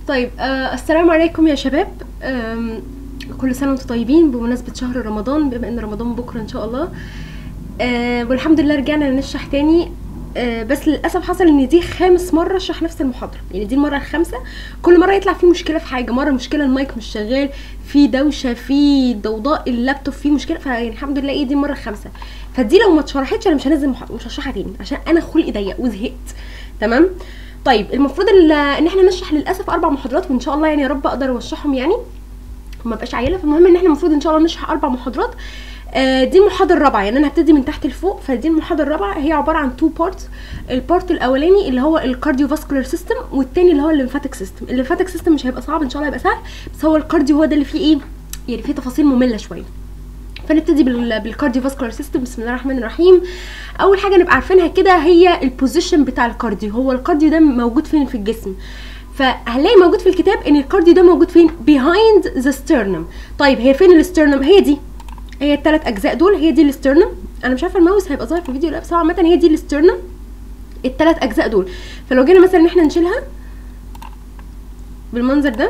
طيب آه السلام عليكم يا شباب آم، كل سنة وانتم طيبين بمناسبة شهر رمضان بما ان رمضان بكرة ان شاء الله آه والحمد لله رجعنا نشرح تاني آه بس للاسف حصل ان دي خامس مره اشرح نفس المحاضره يعني دي المره الخامسه كل مره يطلع في مشكله في حاجه مره مشكله المايك مش شغال في دوشه في ضوضاء اللابتوب فيه مشكله فالحمد لله ايه دي المره الخامسه فدي لو ما اتشرحتش انا مش هنزل محاضره مش هشرحها تاني عشان انا خلقي ضيق وزهقت تمام طيب المفروض ال- ان احنا نشرح للاسف اربع محاضرات وان شاء الله يعني يا رب اقدر اوشحهم يعني وما بقاش عيله فالمهم ان احنا المفروض ان شاء الله نشرح اربع محاضرات آه، دي المحاضره الرابعه يعني انا هبتدي من تحت لفوق فدي المحاضره الرابعه هي عباره عن تو بارتس البارت الاولاني اللي هو الكارديو فاسكولار سيستم والتاني اللي هو الليمفاتيك سيستم الليمفاتيك سيستم مش هيبقى صعب ان شاء الله هيبقى سهل بس هو الكارديو هو ده اللي فيه ايه يعني فيه تفاصيل ممله شويه فنبتدي بال- بالكارديو فاسكولار سيستم بسم الله الرحمن الرحيم اول حاجه نبقى عارفينها كده هي البوزيشن بتاع الكارديو هو الكارديو ده موجود فين في الجسم فهنلاقي موجود في الكتاب ان الكارديو ده موجود فين behind the sternum طيب هي فين الاسترنم هي دي هي الثلاث اجزاء دول هي دي الاسترنم انا مش عارفه الماوس هيبقى ظاهر في الفيديو ولا لا بس هو عامه هي دي الاسترنم الثلاث اجزاء دول فلو جينا مثلا ان احنا نشيلها بالمنظر ده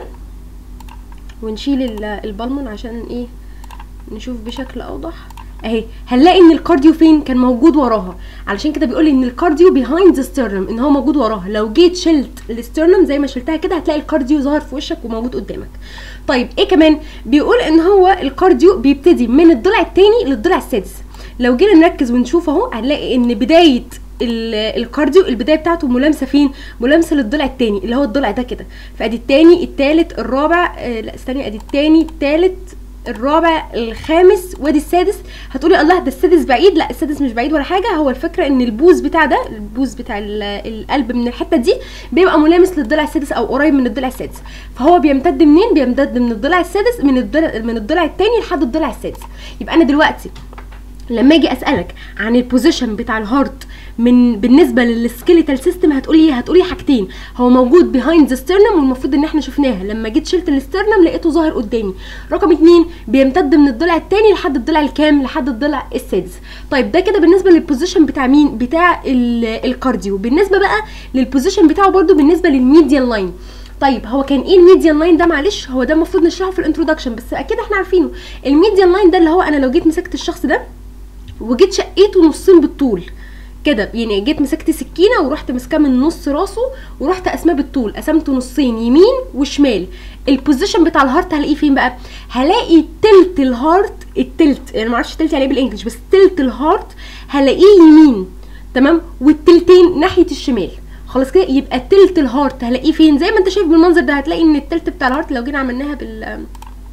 ونشيل ال- البلمون عشان ايه نشوف بشكل اوضح اهي هنلاقي ان الكارديو فين كان موجود وراها علشان كده بيقول ان الكارديو بيهايند ذا ستيرنم ان هو موجود وراها لو جيت شلت الستيرنم زي ما شلتها كده هتلاقي الكارديو ظاهر في وشك وموجود قدامك طيب ايه كمان بيقول ان هو الكارديو بيبتدي من الضلع الثاني للضلع السادس لو جينا نركز ونشوف اهو هنلاقي ان بدايه ال- الكارديو البدايه بتاعته ملامسه فين ملامسه للضلع الثاني اللي هو الضلع ده كده فادي الثاني الثالث الرابع آه لا استني ادي الثاني الثالث الرابع الخامس وادي السادس هتقولي الله ده السادس بعيد لا السادس مش بعيد ولا حاجه هو الفكره ان البوز بتاع ده البوز بتاع ال- القلب من الحته دي بيبقى ملامس للضلع السادس او قريب من الضلع السادس فهو بيمتد منين بيمتد من الضلع السادس من الضلع من الضلع الثاني لحد الضلع السادس يبقى انا دلوقتي لما اجي اسالك عن البوزيشن بتاع الهارت من بالنسبه للسكيليتال سيستم هتقولي ايه هتقولي حاجتين هو موجود بيهايند ذا ستيرنم والمفروض ان احنا شفناها لما جيت شلت الستيرنم لقيته ظاهر قدامي رقم اتنين بيمتد من الضلع الثاني لحد الضلع الكام لحد الضلع السادس طيب ده كده بالنسبه للبوزيشن بتاع مين بتاع ال- الكارديو بالنسبه بقى للبوزيشن بتاعه برده بالنسبه للميديان لاين طيب هو كان ايه الميديان لاين ده معلش هو ده المفروض نشرحه في الانترودكشن بس اكيد احنا عارفينه الميديان لاين ده اللي هو انا لو جيت مسكت الشخص ده وجيت شقيته نصين بالطول كده يعني جيت مسكت سكينه ورحت ماسكاه من نص راسه ورحت قسماه بالطول قسمته نصين يمين وشمال البوزيشن بتاع الهارت هلاقيه فين بقى هلاقي تلت الهارت التلت يعني ما اعرفش تلت يعني ايه بالانجلش بس تلت الهارت هلاقيه يمين تمام والتلتين ناحيه الشمال خلاص كده يبقى تلت الهارت هلاقيه فين زي ما انت شايف بالمنظر ده هتلاقي ان التلت بتاع الهارت لو جينا عملناها بال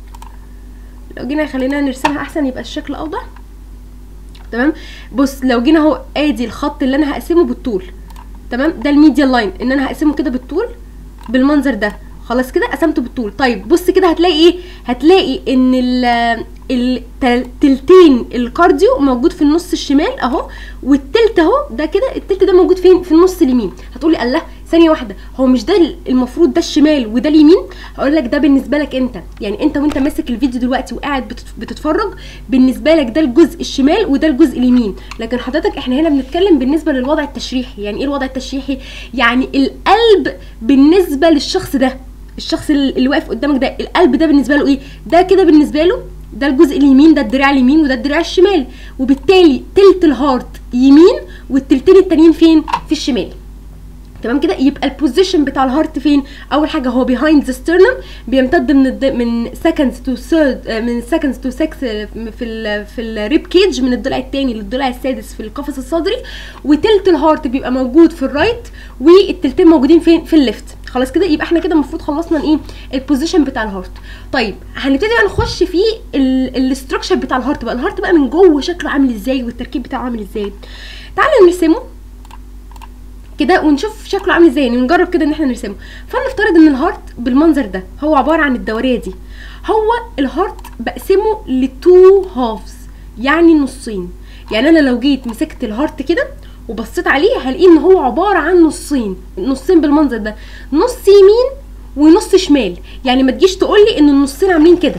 لو جينا خلينا نرسمها احسن يبقى الشكل اوضح تمام بص لو جينا اهو ادي الخط اللي انا هقسمه بالطول تمام ده الميديان لاين ان انا هقسمه كده بالطول بالمنظر ده خلاص كده قسمته بالطول طيب بص كده هتلاقي ايه هتلاقي ان ال التلتين الكارديو موجود في النص الشمال اهو والتلت اهو ده كده التلت ده موجود فين في النص اليمين هتقولي الله ثانيه واحده هو مش ده المفروض ده الشمال وده اليمين هقول لك ده بالنسبه لك انت يعني انت وانت ماسك الفيديو دلوقتي وقاعد بتت- بتتفرج بالنسبه لك ده الجزء الشمال وده الجزء اليمين لكن حضرتك احنا هنا بنتكلم بالنسبه للوضع التشريحي يعني ايه الوضع التشريحي يعني القلب بالنسبه للشخص ده الشخص اللي اللي واقف قدامك ده القلب ده بالنسبه له ايه ده كده بالنسبه له ده الجزء اليمين ده الدراع اليمين وده الدراع الشمال وبالتالي تلت الهارت يمين والتلتين التانيين فين في الشمال تمام كده يبقى البوزيشن بتاع الهارت فين اول حاجه هو behind the sternum بيمتد من الد... من seconds to third آه، من seconds to six آه، في ال في الريب كيج من الضلع الثاني للضلع السادس في القفص الصدري وتلت الهارت بيبقى موجود في الرايت والتلتين موجودين فين في الليفت خلاص كده يبقى احنا كده المفروض خلصنا ايه البوزيشن بتاع الهارت طيب هنبتدي بقى نخش في الاستراكشر بتاع الهارت بقى الهارت بقى من جوه شكله عامل ازاي والتركيب بتاعه عامل ازاي تعالى نرسمه كده ونشوف شكله عامل ازاي يعني نجرب كده ان احنا نرسمه فلنفترض ان الهارت بالمنظر ده هو عباره عن الدوريه دي هو الهارت بقسمه لتو هافز يعني نصين يعني انا لو جيت مسكت الهارت كده وبصيت عليه هلاقيه ان هو عباره عن نصين نصين بالمنظر ده نص يمين ونص شمال يعني ما تجيش تقول لي ان النصين عاملين كده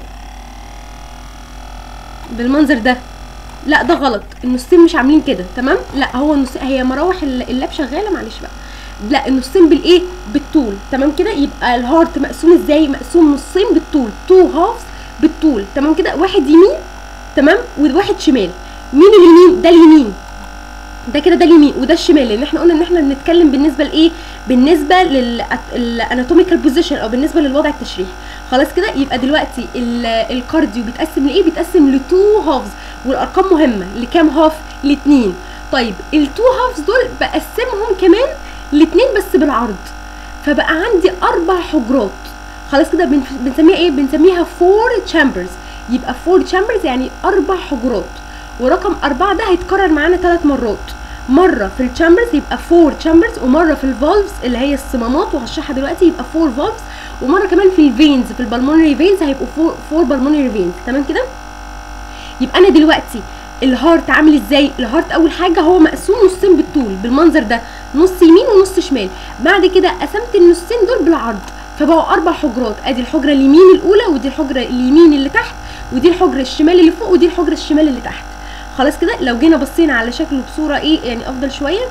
بالمنظر ده لا ده غلط النصين مش عاملين كده تمام لا هو النص هي مراوح الل- اللاب شغاله معلش بقى لا النصين بالايه بالطول تمام كده يبقى الهارت مقسوم ازاي مقسوم نصين بالطول تو هافز بالطول تمام كده واحد يمين تمام وواحد شمال مين اليمين ده اليمين ده كده ده اليمين وده الشمال لان احنا قلنا ان احنا بنتكلم بالنسبه لايه بالنسبه للاناتوميكال بوزيشن او بالنسبه للوضع التشريحي خلاص كده يبقى دلوقتي ال- الكارديو بيتقسم لايه بيتقسم لتو هافز والارقام مهمه لكام هاف لاتنين طيب التو هافز دول بقسمهم كمان لاتنين بس بالعرض فبقى عندي اربع حجرات خلاص كده بن- بنسميها ايه بنسميها فور تشامبرز يبقى فور تشامبرز يعني اربع حجرات ورقم أربعة ده هيتكرر معانا ثلاث مرات مرة في التشامبرز يبقى فور تشامبرز ومرة في الفالفز اللي هي الصمامات وهشرحها دلوقتي يبقى فور فالفز ومرة كمان في الفينز في البلمونري فينز هيبقوا فور, فور بالمونري فينز تمام كده يبقى انا دلوقتي الهارت عامل ازاي الهارت اول حاجه هو مقسوم نصين بالطول بالمنظر ده نص يمين ونص شمال بعد كده قسمت النصين دول بالعرض فبقوا اربع حجرات ادي الحجره اليمين الاولى ودي الحجره اليمين اللي تحت ودي الحجره الشمال اللي فوق ودي الحجره الشمال اللي تحت خلاص كده لو جينا بصينا على شكله بصوره ايه يعني افضل شويه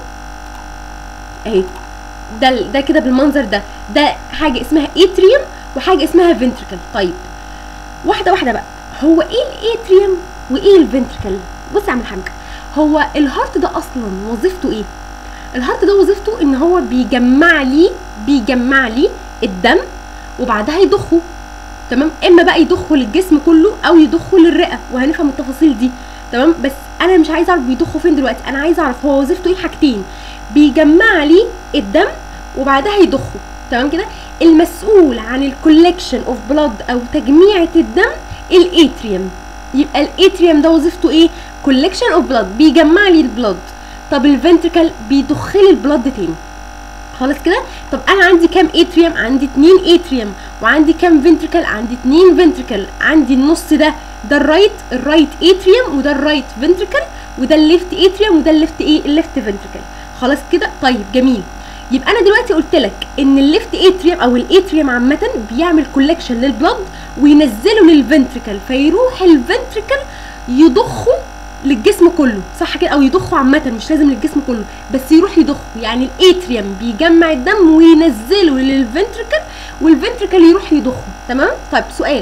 اهي ده ده كده بالمنظر ده ده حاجه اسمها اتريوم وحاجه اسمها فنتركل طيب واحده واحده بقى هو ايه الاتريوم وايه الفنتركل بص يا عم الحاج هو الهارت ده اصلا وظيفته ايه الهارت ده وظيفته ان هو بيجمع لي بيجمع لي الدم وبعدها يضخه تمام اما بقى يضخه للجسم كله او يضخه للرئه وهنفهم التفاصيل دي تمام بس انا مش عايزه اعرف بيضخه فين دلوقتي انا عايزه اعرف هو وظيفته ايه حاجتين بيجمع لي الدم وبعدها يضخه تمام كده المسؤول عن الكولكشن اوف بلاد او تجميعة الدم الاتريوم يبقى الاتريوم ده وظيفته ايه كولكشن اوف بلاد بيجمع لي البلاد طب الفنتركل بيضخ لي البلاد تاني خلاص كده طب انا عندي كام اتريوم عندي اتنين اتريوم وعندي كام فنتركل عندي اتنين فنتركل عندي النص ده ده الرايت الرايت اتريوم وده الرايت فنتركل وده الليفت اتريوم وده الليفت ايه الليفت فنتركل خلاص كده طيب جميل يبقى انا دلوقتي قلت لك ان الليفت اتريوم او الاتريوم عامه بيعمل كولكشن للبلد وينزله للفنتركل فيروح الفنتركل يضخه للجسم كله صح كده او يضخه عامه مش لازم للجسم كله بس يروح يضخه يعني الاتريوم بيجمع الدم وينزله للفنتركل والفنتركل يروح يضخه تمام طيب سؤال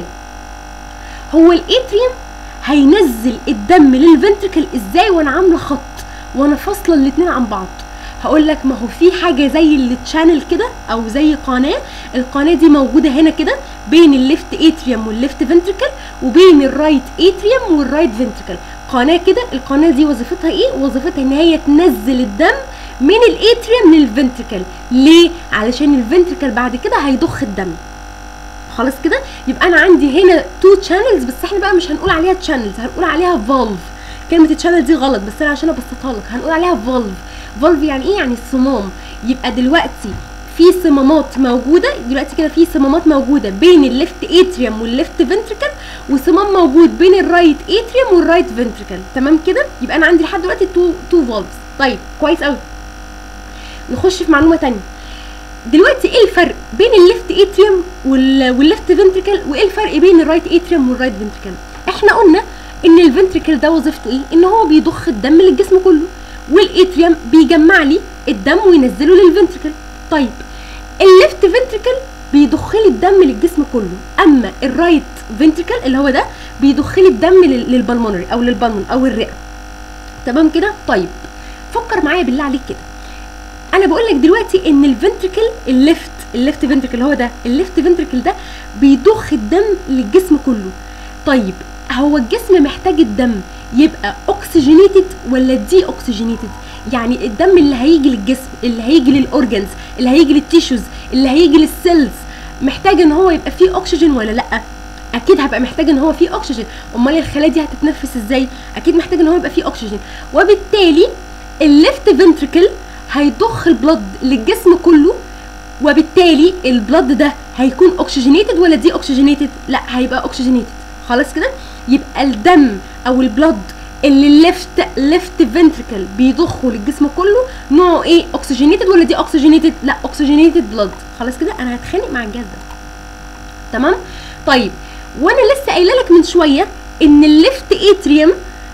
هو الاتريوم هينزل الدم للفنتركل ازاي وانا عامله خط وانا فاصله الاتنين عن بعض هقول لك ما هو في حاجه زي التشانل كده او زي قناه القناه دي موجوده هنا كده بين الليفت اتريوم والليفت فنتركل وبين الرايت اتريوم والرايت فنتركل قناه كده القناه دي وظيفتها ايه وظيفتها ان هي تنزل الدم من الاتريوم للفنتركل ليه علشان الفنتركل بعد كده هيضخ الدم خلاص كده يبقى انا عندي هنا تو تشانلز بس احنا بقى مش هنقول عليها تشانلز هنقول عليها فالف كلمه تشانل دي غلط بس انا عشان ابسطها لك هنقول عليها فالف فالف يعني ايه يعني الصمام يبقى دلوقتي في صمامات موجوده دلوقتي كده في صمامات موجوده بين الليفت اتريوم والليفت فنتركل وصمام موجود بين الرايت اتريوم والرايت فنتركل تمام كده يبقى انا عندي لحد دلوقتي تو تو فالفز طيب كويس قوي نخش في معلومه تانية دلوقتي ايه الفرق بين الليفت اتريوم والليفت فنتركل وايه الفرق بين الرايت اتريوم والرايت فنتركل احنا قلنا ان الفنتركل ده وظيفته ايه ان هو بيضخ الدم للجسم كله والاتريوم بيجمع لي الدم وينزله للفنتركل طيب الليفت فنتركل بيضخ لي الدم للجسم كله اما الرايت فنتركل اللي هو ده بيضخ لي الدم لل- للبلمونري او للبلمون او الرئه تمام كده طيب فكر معايا بالله عليك كده انا بقول لك دلوقتي ان الفنتركل الليفت الليفت فنتركل هو ده الليفت فنتركل ده بيضخ الدم للجسم كله طيب هو الجسم محتاج الدم يبقى اوكسجينيتد ولا دي اوكسجينيتد يعني الدم اللي هيجي للجسم اللي هيجي للاورجنز اللي هيجي للتيشوز اللي هيجي للسيلز محتاج ان هو يبقى فيه اكسجين ولا لا اكيد هبقى محتاج ان هو فيه اكسجين امال الخلايا دي هتتنفس ازاي اكيد محتاج ان هو يبقى فيه اكسجين وبالتالي الليفت فنتركل هيضخ البلد للجسم كله وبالتالي البلد ده هيكون اوكسجينيتد ولا دي اوكسجينيتد لا هيبقى اوكسجينيتد خلاص كده يبقى الدم او البلد اللي الليفت ليفت فنتركل بيضخه للجسم كله نوعه ايه اوكسجينيتد ولا دي اوكسجينيتد لا اوكسجينيتد بلد خلاص كده انا هتخانق مع الجهاز ده تمام طيب وانا لسه قايله لك من شويه ان الليفت اتريوم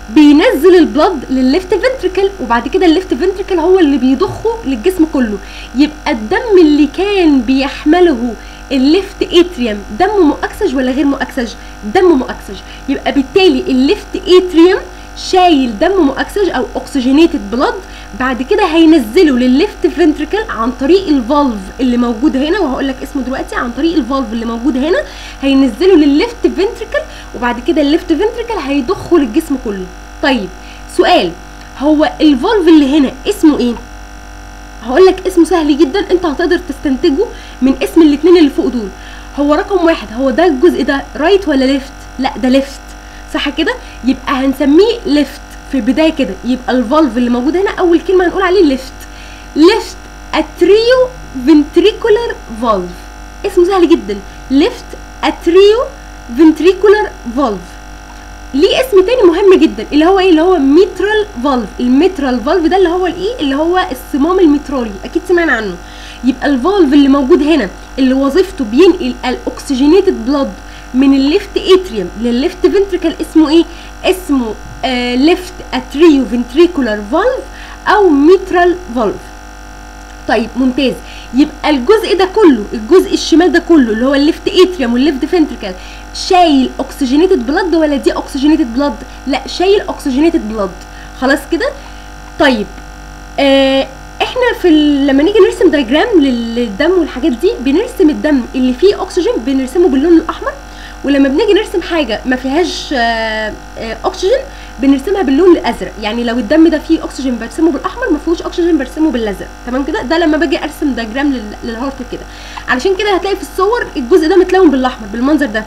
بينزل البلد للليفت فنتريكل وبعد كده الليفت فنتريكل هو اللي بيضخه للجسم كله يبقى الدم اللي كان بيحمله الليفت اتريوم دم مؤكسج ولا غير مؤكسج دم مؤكسج يبقى بالتالي الليفت اتريوم شايل دم مؤكسج او اوكسجينيتد بلد بعد كده هينزله للليفت فنتريكل عن طريق الفالف اللي موجود هنا وهقول لك اسمه دلوقتي عن طريق الفالف اللي موجود هنا هينزله للليفت فنتريكل وبعد كده الليفت فنتريكل هيضخه للجسم كله طيب سؤال هو الفالف اللي هنا اسمه ايه هقول لك اسمه سهل جدا انت هتقدر تستنتجه من اسم الاثنين اللي فوق دول هو رقم واحد هو ده الجزء ده رايت ولا ليفت لا ده ليفت صح كده يبقى هنسميه ليفت في البدايه كده يبقى الفالف اللي موجود هنا اول كلمه هنقول عليه ليفت ليفت اتريو فنتريكولار فالف اسمه سهل جدا ليفت اتريو فنتريكولار فالف ليه اسم تاني مهم جدا اللي هو ايه اللي هو ميترال فالف الميترال فالف ده اللي هو الايه اللي هو الصمام المترالي اكيد سمعنا عنه يبقى الفالف اللي موجود هنا اللي وظيفته بينقل الاكسجينيتد بلاد من الليفت اتريوم للليفت فنتريكل اسمه ايه اسمه آه ليفت اتريو فنتريكولار فالف او ميترال فالف طيب ممتاز يبقى الجزء ده كله الجزء الشمال ده كله اللي هو الليفت اتريوم والليفت فنتريكل شايل اوكسجينيتد بلاد ولا دي اوكسجينيتد بلاد لا شايل اوكسجينيتد بلاد خلاص كده طيب آه احنا في ال- لما نيجي نرسم دايجرام للدم والحاجات دي بنرسم الدم اللي فيه اكسجين بنرسمه باللون الاحمر ولما بنيجي نرسم حاجه ما فيهاش آه، آه، اكسجين بنرسمها باللون الازرق يعني لو الدم ده فيه اكسجين برسمه بالاحمر ما فيهوش اكسجين برسمه بالازرق تمام كده ده لما باجي ارسم دايجرام لل- للهارت كده علشان كده هتلاقي في الصور الجزء ده متلون بالاحمر بالمنظر ده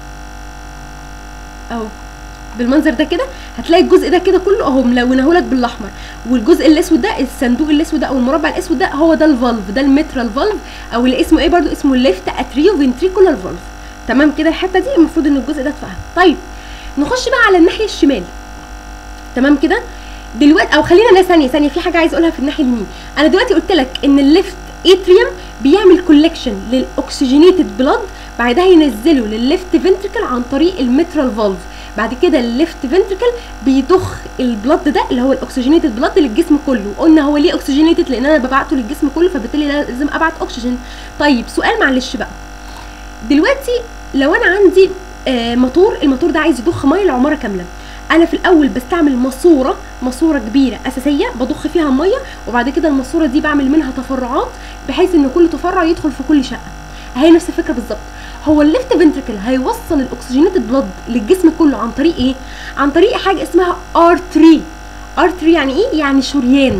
اهو بالمنظر ده كده هتلاقي الجزء ده كده كله اهو ملونه لك بالاحمر والجزء الاسود ده الصندوق الاسود ده او المربع الاسود ده هو ده الفالف ده المترال فالف او اللي اسمه ايه برضو اسمه الليفت اتريو فنتريكولار فالف تمام كده الحته دي المفروض ان الجزء ده اتفهم طيب نخش بقى على الناحيه الشمال تمام كده دلوقتي او خلينا لا ثانيه ثانيه في حاجه عايز اقولها في الناحيه اليمين انا دلوقتي قلت لك ان الليفت اتريوم بيعمل كولكشن للاكسجينيتد بلاد بعدها ينزله للليفت فنتريكل عن طريق المترال فالف بعد كده الليفت فنتريكل بيضخ البلاد ده اللي هو الاكسجينيتد بلاد للجسم كله قلنا هو ليه اوكسجينيتد لان انا ببعته للجسم كله فبالتالي لازم ابعت اكسجين طيب سؤال معلش بقى دلوقتي لو انا عندي آه موتور الموتور ده عايز يضخ ميه لعماره كامله انا في الاول بستعمل ماسوره ماسوره كبيره اساسيه بضخ فيها ميه وبعد كده الماسوره دي بعمل منها تفرعات بحيث ان كل تفرع يدخل في كل شقه هي نفس الفكره بالظبط هو الليفت فنتريكل هيوصل الاكسجينيتد بلاد للجسم كله عن طريق ايه عن طريق حاجه اسمها ارتري ارتري يعني ايه يعني شريان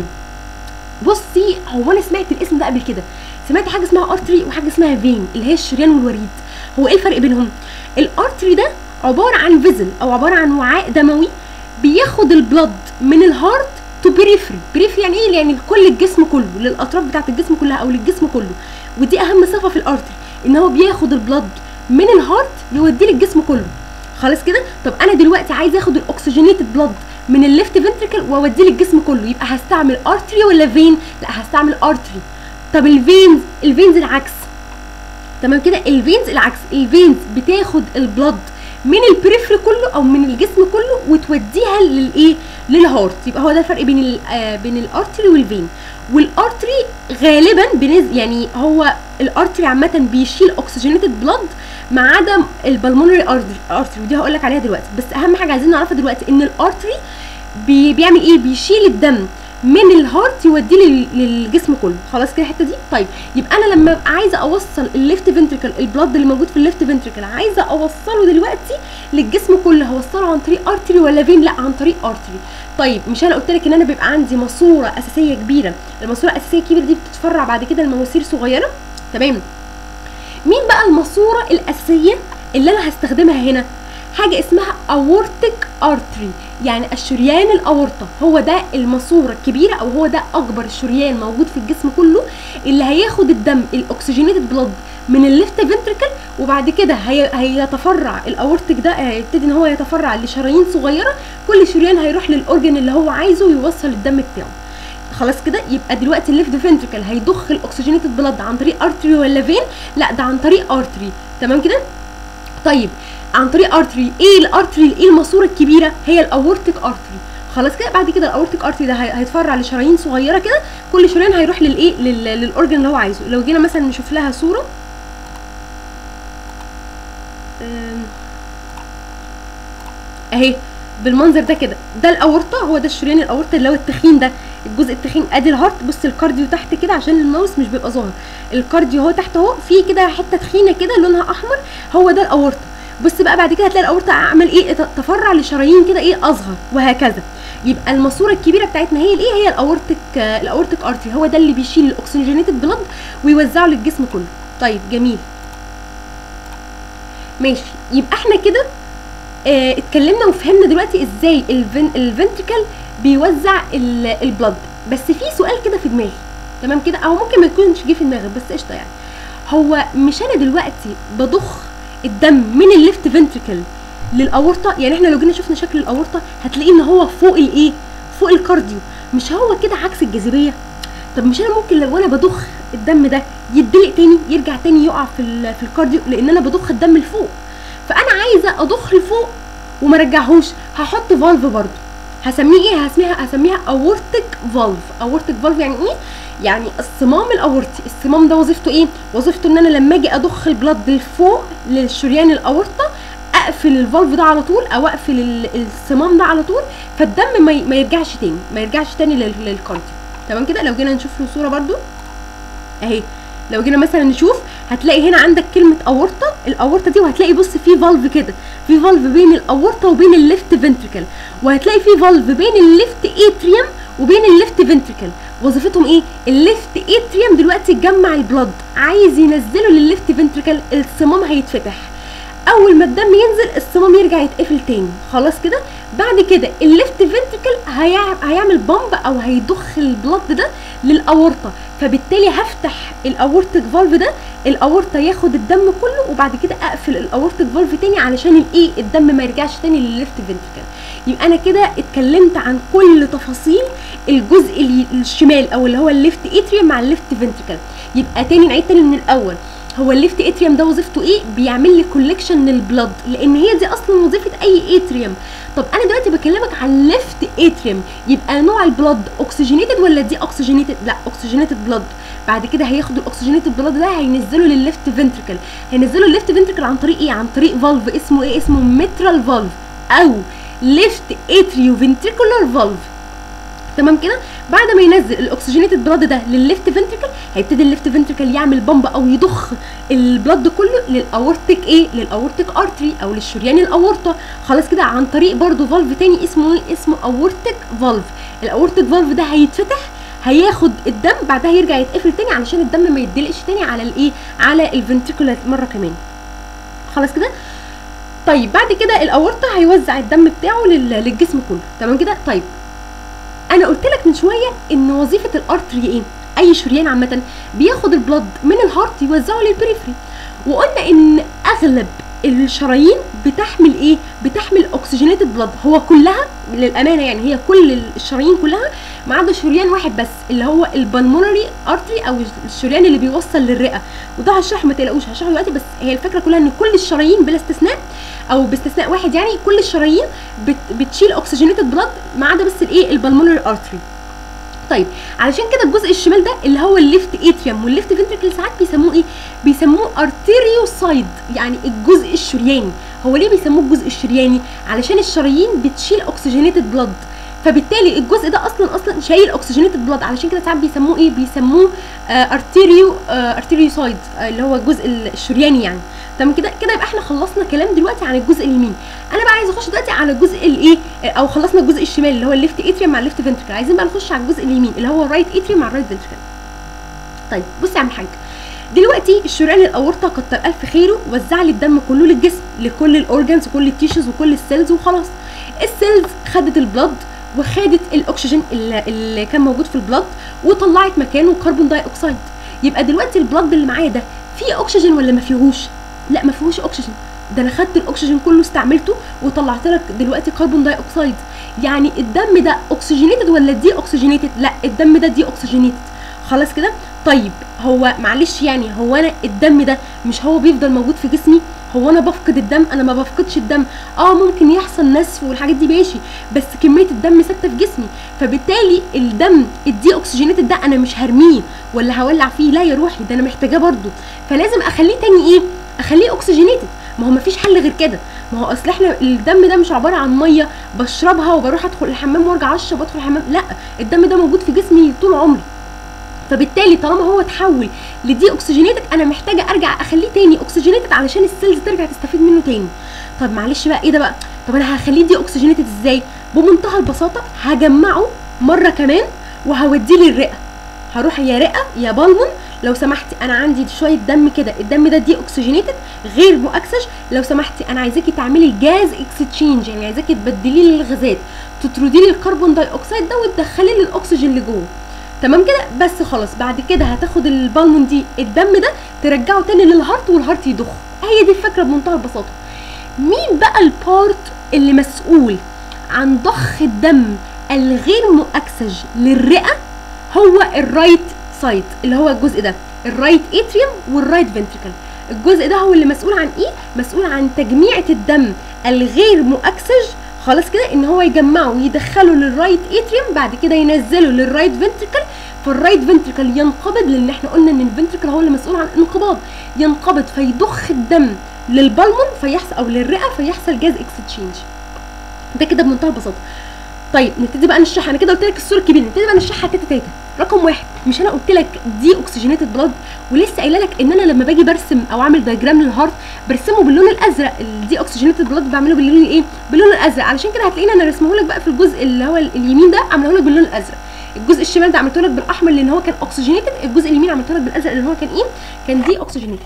بصي هو انا سمعت الاسم ده قبل كده سمعت حاجه اسمها ارتري وحاجه اسمها فين اللي هي الشريان والوريد هو ايه الفرق بينهم الارتري ده عباره عن فيزل او عباره عن وعاء دموي بياخد البلد من الهارت تو بريفري بريفري يعني ايه يعني لكل الجسم كله للاطراف بتاعه الجسم كلها او للجسم كله ودي اهم صفه في الارتري ان هو بياخد البلد من الهارت يوديه للجسم كله خلاص كده طب انا دلوقتي عايز اخد الاكسجينيتد بلد من الليفت فنتريكل واوديه للجسم كله يبقى هستعمل ارتري ولا فين لا هستعمل ارتري طب الفينز الفينز العكس تمام كده الفينز العكس الفينز بتاخد البلد من البريفري كله او من الجسم كله وتوديها للايه للهارت يبقى هو ده الفرق بين ال آه بين الارتري والفين والارتري غالبا بنز يعني هو الارتري عامه بيشيل اوكسجينيتد بلاد ما عدا البلمونري ارتري ودي هقول لك عليها دلوقتي بس اهم حاجه عايزين نعرفها دلوقتي ان الارتري بي بيعمل ايه بيشيل الدم من الهارت يوديه لل- للجسم كله خلاص كده الحته دي طيب يبقى انا لما ابقى عايزه اوصل الليفت فنتريكل البلاد اللي موجود في الليفت فنتريكل عايزه اوصله دلوقتي للجسم كله هوصله عن طريق ارتري ولا فين لا عن طريق ارتري طيب مش انا قلت لك ان انا بيبقى عندي ماسوره اساسيه كبيره الماسوره الاساسيه الكبيره دي بتتفرع بعد كده لمواسير صغيره تمام مين بقى الماسوره الاساسيه اللي انا هستخدمها هنا حاجه اسمها اورتيك ارتري يعني الشريان الاورطه هو ده الماسوره الكبيره او هو ده اكبر شريان موجود في الجسم كله اللي هياخد الدم الاكسجينيتد بلاد من الليفت فنتريكل وبعد كده هي هيتفرع الاورتيك ده هيبتدي ان هو يتفرع لشرايين صغيره كل شريان هيروح للاورجن اللي هو عايزه ويوصل الدم بتاعه خلاص كده يبقى دلوقتي الليفت فنتريكل هيضخ الاكسجينيتد بلاد عن طريق ارتري ولا فين لا ده عن طريق ارتري تمام كده طيب عن طريق ارتري ايه الارتري ايه الماسوره الكبيره هي الاورتيك ارتري خلاص كده بعد كده الاورتيك ارتري ده هي- هيتفرع لشرايين صغيره كده كل شريان هيروح للايه لل- للاورجن اللي هو عايزه لو جينا مثلا نشوف لها صوره أم، اهي بالمنظر ده كده ده الاورطه هو ده الشريان الاورطه اللي هو التخين ده الجزء التخين ادي الهارت بص الكارديو تحت كده عشان الماوس مش بيبقى ظاهر الكارديو هو تحت اهو في كده حته تخينه كده لونها احمر هو ده الاورطه بص بقى بعد كده هتلاقي الاورطه عمل ايه ت- تفرع لشرايين كده ايه اصغر وهكذا يبقى الماسوره الكبيره بتاعتنا هي الايه هي الاورتيك آه، الاورتيك ارتري هو ده اللي بيشيل الاكسجينيتد بلاد ويوزعه للجسم كله طيب جميل ماشي يبقى احنا كده اه اتكلمنا وفهمنا دلوقتي ازاي الفن الفنتريكل بيوزع ال- البلد بس في سؤال كده في دماغي تمام كده او ممكن ما يكونش جه في دماغي بس قشطه يعني هو مش انا دلوقتي بضخ الدم من الليفت فنتريكل للاورطه يعني احنا لو جينا شفنا شكل الاورطه هتلاقيه ان هو فوق الايه فوق الكارديو مش هو كده عكس الجاذبيه طب مش انا ممكن لو انا بضخ الدم ده يدلق تاني يرجع تاني يقع في ال- في الكارديو لان انا بضخ الدم لفوق فانا عايزه اضخ لفوق وما رجعهوش هحط فالف برضو هسميه ايه هسميها هسميها اورتيك فالف اورتيك فالف يعني ايه يعني الصمام الاورطي الصمام ده وظيفته ايه وظيفته ان انا لما اجي اضخ البلد لفوق للشريان الاورطه اقفل الفالف ده على طول او اقفل ال- الصمام ده على طول فالدم ما ي- ما يرجعش تاني ما يرجعش تاني لل- للكارديو تمام كده لو جينا نشوف له صوره برضو اهي لو جينا مثلا نشوف هتلاقي هنا عندك كلمه اورطه الاورطه دي وهتلاقي بص في فالف كده في فالف بين الاورطه وبين الليفت فنتريكل وهتلاقي في فالف بين الليفت اتريوم وبين الليفت فنتريكل وظيفتهم ايه الليفت اتريوم دلوقتي جمع البلد عايز ينزله للليفت فنتريكل الصمام هيتفتح اول ما الدم ينزل الصمام يرجع يتقفل تاني خلاص كده بعد كده الليفت فنتريكل هيع- هيعمل بامب او هيضخ البلد ده للاورطه فبالتالي هفتح الاورتيك فالف ده الاورطه ياخد الدم كله وبعد كده اقفل الاورتيك فالف تاني علشان الايه الدم ما يرجعش تاني للليفت فنتريكل يبقى انا كده اتكلمت عن كل تفاصيل الجزء ال- الشمال او اللي هو الليفت اتريوم مع الليفت فنتريكل يبقى تاني نعيد تاني من الاول هو الليفت اتريوم ده وظيفته ايه بيعمل لي كولكشن للبلد لان هي دي اصلا وظيفه اي اتريوم طب انا دلوقتي بكلمك عن الليفت اتريوم يبقى نوع البلد اوكسجينيتد ولا دي اوكسجينيتد لا اوكسجينيتد بلد بعد كده هياخد الاكسجينيتد بلد ده هينزله للليفت فنتريكل هينزله للليفت فنتريكل عن طريق ايه عن طريق فالف اسمه ايه اسمه ميترال فالف او ليفت اتريو فنتريكولار فالف تمام كده بعد ما ينزل الاكسجينيتد بلاد ده للليفت فنتريكل هيبتدي الليفت فنتريكل يعمل بامب او يضخ البلاد كله للاورتيك ايه للاورتيك ارتري او للشريان الاورطه خلاص كده عن طريق برضو فالف تاني اسمه ايه اسمه اورتيك فالف الاورتيك فالف ده هيتفتح هياخد الدم بعدها يرجع يتقفل تاني علشان الدم ما يدلقش تاني على الايه على الفنتريكولار مره كمان خلاص كده طيب بعد كده الاورطه هيوزع الدم بتاعه لل- للجسم كله تمام كده طيب انا قلت لك من شويه ان وظيفه الارتري ايه اي شريان عامه بياخد البلد من الهارت يوزعه للبريفري وقلنا ان اغلب الشرايين بتحمل ايه بتحمل اوكسجينيتد بلد هو كلها للامانه يعني هي كل الشرايين كلها ما عدا شريان واحد بس اللي هو البلمونري ارتري او الشريان اللي بيوصل للرئه وده هشرحه ما تقلقوش هشرحه دلوقتي بس هي الفكره كلها ان كل الشرايين بلا استثناء او باستثناء واحد يعني كل الشرايين بت بتشيل اوكسجينيتد بلد ما عدا بس الايه البلمونري ارتري طيب علشان كده الجزء الشمال ده اللي هو الليفت اتريوم والليفت فنتريكل ساعات بيسموه ايه بيسموه ارتيريوسايد يعني الجزء الشرياني هو ليه بيسموه الجزء الشرياني علشان الشرايين بتشيل اوكسجينيتد بلد فبالتالي الجزء ده اصلا اصلا شايل اوكسجينيتد بلاد علشان كده ساعات بيسموه ايه بيسموه آه ارتيريو آه ارتيريوسايد آه اللي هو الجزء الشرياني يعني تمام كده كده يبقى احنا خلصنا كلام دلوقتي عن الجزء اليمين انا بقى عايزه اخش دلوقتي على الجزء الايه او خلصنا الجزء الشمال اللي هو الليفت اتريوم مع الليفت فنتريكل عايزين بقى نخش على الجزء اليمين اللي هو الرايت اتريوم مع الرايت فنتريكل طيب بصي يا عم الحاج دلوقتي الشريان الاورطه كتر الف خيره وزع لي الدم كله للجسم لكل الاورجنز وكل التيشوز وكل السيلز وخلاص السيلز خدت البلد وخدت الاكسجين اللي, اللي كان موجود في البلد وطلعت مكانه كربون داي اوكسيد يبقى دلوقتي البلد اللي معايا ده فيه اكسجين ولا ما فيهوش لا ما فيهوش اكسجين ده انا خدت الاكسجين كله استعملته وطلعت لك دلوقتي كربون داي اوكسيد يعني الدم ده اوكسجينيتد ولا دي اوكسجينيتد لا الدم ده دي اوكسجينيتد خلاص كده طيب هو معلش يعني هو انا الدم ده مش هو بيفضل موجود في جسمي هو انا بفقد الدم انا ما بفقدش الدم اه ممكن يحصل نسف والحاجات دي ماشي بس كميه الدم ثابته في جسمي فبالتالي الدم الدي اوكسجينيتد ده انا مش هرميه ولا هولع فيه لا يا روحي ده انا محتاجاه برضو فلازم اخليه تاني ايه اخليه اوكسجينيتد ما هو مفيش حل غير كده ما هو اصل احنا الدم ده مش عباره عن ميه بشربها وبروح ادخل الحمام وارجع اشرب وادخل الحمام لا الدم ده موجود في جسمي طول عمري فبالتالي طالما هو اتحول لدي اوكسجينيتد انا محتاجه ارجع اخليه تاني اوكسجينيتد علشان السيلز ترجع تستفيد منه تاني طب معلش بقى ايه ده بقى طب انا هخليه دي اوكسجينيتد ازاي بمنتهى البساطه هجمعه مره كمان وهوديه للرئه هروح يا رئه يا بالمون لو سمحتي انا عندي شويه دم كده الدم ده دي اوكسجينيتد غير مؤكسج لو سمحتي انا عايزاكي تعملي جاز اكستشينج يعني عايزاكي تبدلي لي الغازات تطردي لي الكربون داي اوكسيد ده وتدخلي لي الاكسجين اللي جوه تمام كده بس خلاص بعد كده هتاخد البالمون دي الدم ده ترجعه تاني للهارت والهارت يضخ هي دي الفكره بمنتهى البساطه مين بقى البارت اللي مسؤول عن ضخ الدم الغير مؤكسج للرئه هو الرايت سايد اللي هو الجزء ده الرايت اتريوم والرايت فنتريكل الجزء ده هو اللي مسؤول عن ايه مسؤول عن تجميعة الدم الغير مؤكسج خلاص كده ان هو يجمعه ويدخله للرايت اتريوم بعد كده ينزله للرايت فنتريكل فالرايت فنتريكل ينقبض لان احنا قلنا ان الفنتريكل هو اللي مسؤول عن الانقباض ينقبض فيضخ الدم للبلمون فيحصل او للرئه فيحصل جاز اكستشينج ده كده بمنتهى البساطه طيب نبتدي بقى نشرح انا كده قلت لك الصوره الكبيره نبتدي بقى نشرحها تاتا تاتا رقم واحد مش انا قلت لك دي اوكسجينيتد بلاد ولسه قايله لك ان انا لما باجي برسم او اعمل دايجرام للهارت برسمه باللون الازرق الدي اوكسجينيتد بلاد بعمله باللون الايه باللون الازرق علشان كده هتلاقيني انا رسمه لك بقى في الجزء اللي هو اليمين ده عامله لك باللون الازرق الجزء الشمال ده عملته لك بالاحمر لان هو كان اوكسجينيتد الجزء اليمين عملته لك بالازرق لان هو كان ايه كان دي اوكسجينيتد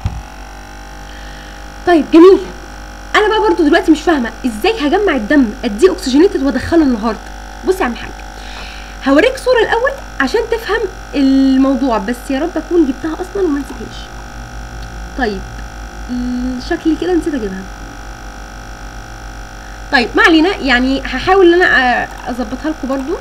طيب جميل انا بقى برضو دلوقتي مش فاهمه ازاي هجمع الدم اديه اوكسجينيتد وادخله للهارت بص يا عم حاج هوريك صوره الاول عشان تفهم الموضوع بس يا رب اكون جبتها اصلا وما نسيتهاش طيب شكلي كده نسيت اجيبها طيب ما علينا يعني هحاول ان انا اظبطها لكم برضو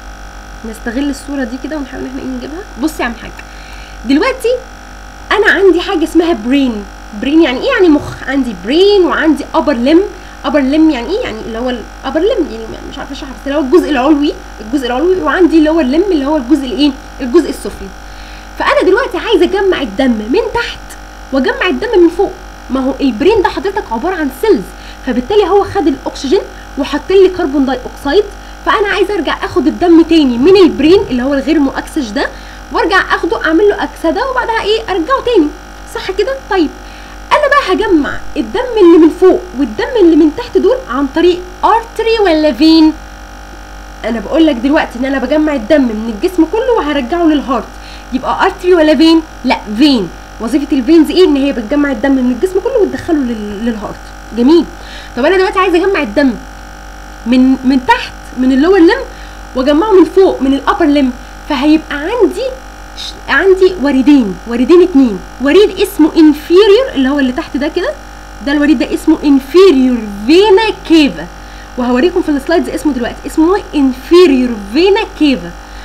نستغل الصوره دي كده ونحاول ان احنا ايه نجيبها بص يا عم حاج دلوقتي انا عندي حاجه اسمها برين برين يعني ايه يعني مخ عندي برين وعندي ابر لم ابر لم يعني ايه يعني اللي هو الابر لم يعني مش عارفه اشرح بس اللي هو الجزء العلوي الجزء العلوي وعندي اللي هو اللم اللي هو الجزء الايه الجزء السفلي فانا دلوقتي عايزه اجمع الدم من تحت واجمع الدم من فوق ما هو البرين ده حضرتك عباره عن سيلز فبالتالي هو خد الاكسجين وحط لي كربون داي اوكسيد فانا عايزه ارجع اخد الدم تاني من البرين اللي هو الغير مؤكسج ده وارجع اخده اعمل له اكسده وبعدها ايه ارجعه تاني صح كده طيب انا بقى هجمع الدم اللي من فوق والدم اللي من تحت دول عن طريق ارتري ولا فين انا بقول لك دلوقتي ان انا بجمع الدم من الجسم كله وهرجعه للهارت يبقى ارتري ولا فين لا فين وظيفه الفينز ايه ان هي بتجمع الدم من الجسم كله وتدخله لل- للهارت جميل طب انا دلوقتي عايزه اجمع الدم من من تحت من اللور لم واجمعه من فوق من الابر لم فهيبقى عندي ش- عندي وريدين وريدين اتنين وريد اسمه inferior اللي هو اللي تحت ده كده ده الوريد ده اسمه inferior vena cava وهوريكم في السلايدز اسمه دلوقتي اسمه inferior vena cava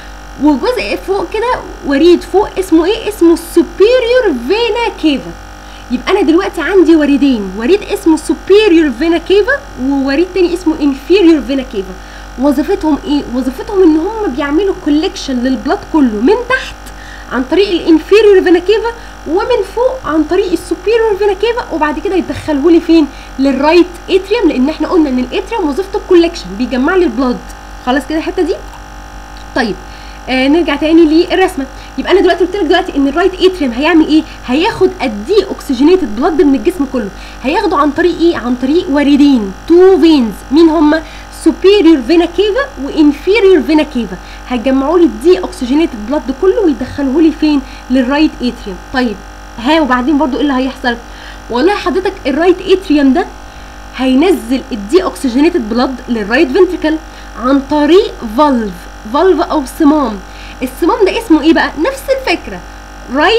وجزء فوق كده وريد فوق اسمه ايه اسمه superior vena cava يبقى انا دلوقتي عندي وريدين وريد اسمه superior vena cava ووريد تاني اسمه inferior vena cava وظيفتهم ايه وظيفتهم ان هم بيعملوا كولكشن للبلاد كله من تحت عن طريق الانفيريور فينا كيفا ومن فوق عن طريق السوبيريور فينا كيفا وبعد كده يدخلوه لي فين للرايت اتريوم لان احنا قلنا ان الاتريوم وظيفته الكولكشن بيجمع لي البلاد خلاص كده الحته دي طيب آه نرجع تاني للرسمه يبقى انا دلوقتي قلت لك دلوقتي ان الرايت اتريوم هيعمل ايه هياخد الدي اوكسجينيتد بلاد من الجسم كله هياخده عن طريق ايه عن طريق وريدين تو فينز مين هما superior vena cava وانفيريور فينا كيفا هيجمعوا لي الدي اوكسجينيتد بلاد كله ويدخلوه لي فين للرايت اتريوم طيب ها وبعدين برضو ايه اللي هيحصل والله حضرتك الرايت اتريوم ده هينزل الدي اوكسجينيتد بلاد للرايت فنتريكل عن طريق فالف فالف او صمام الصمام ده اسمه ايه بقى نفس الفكره رايت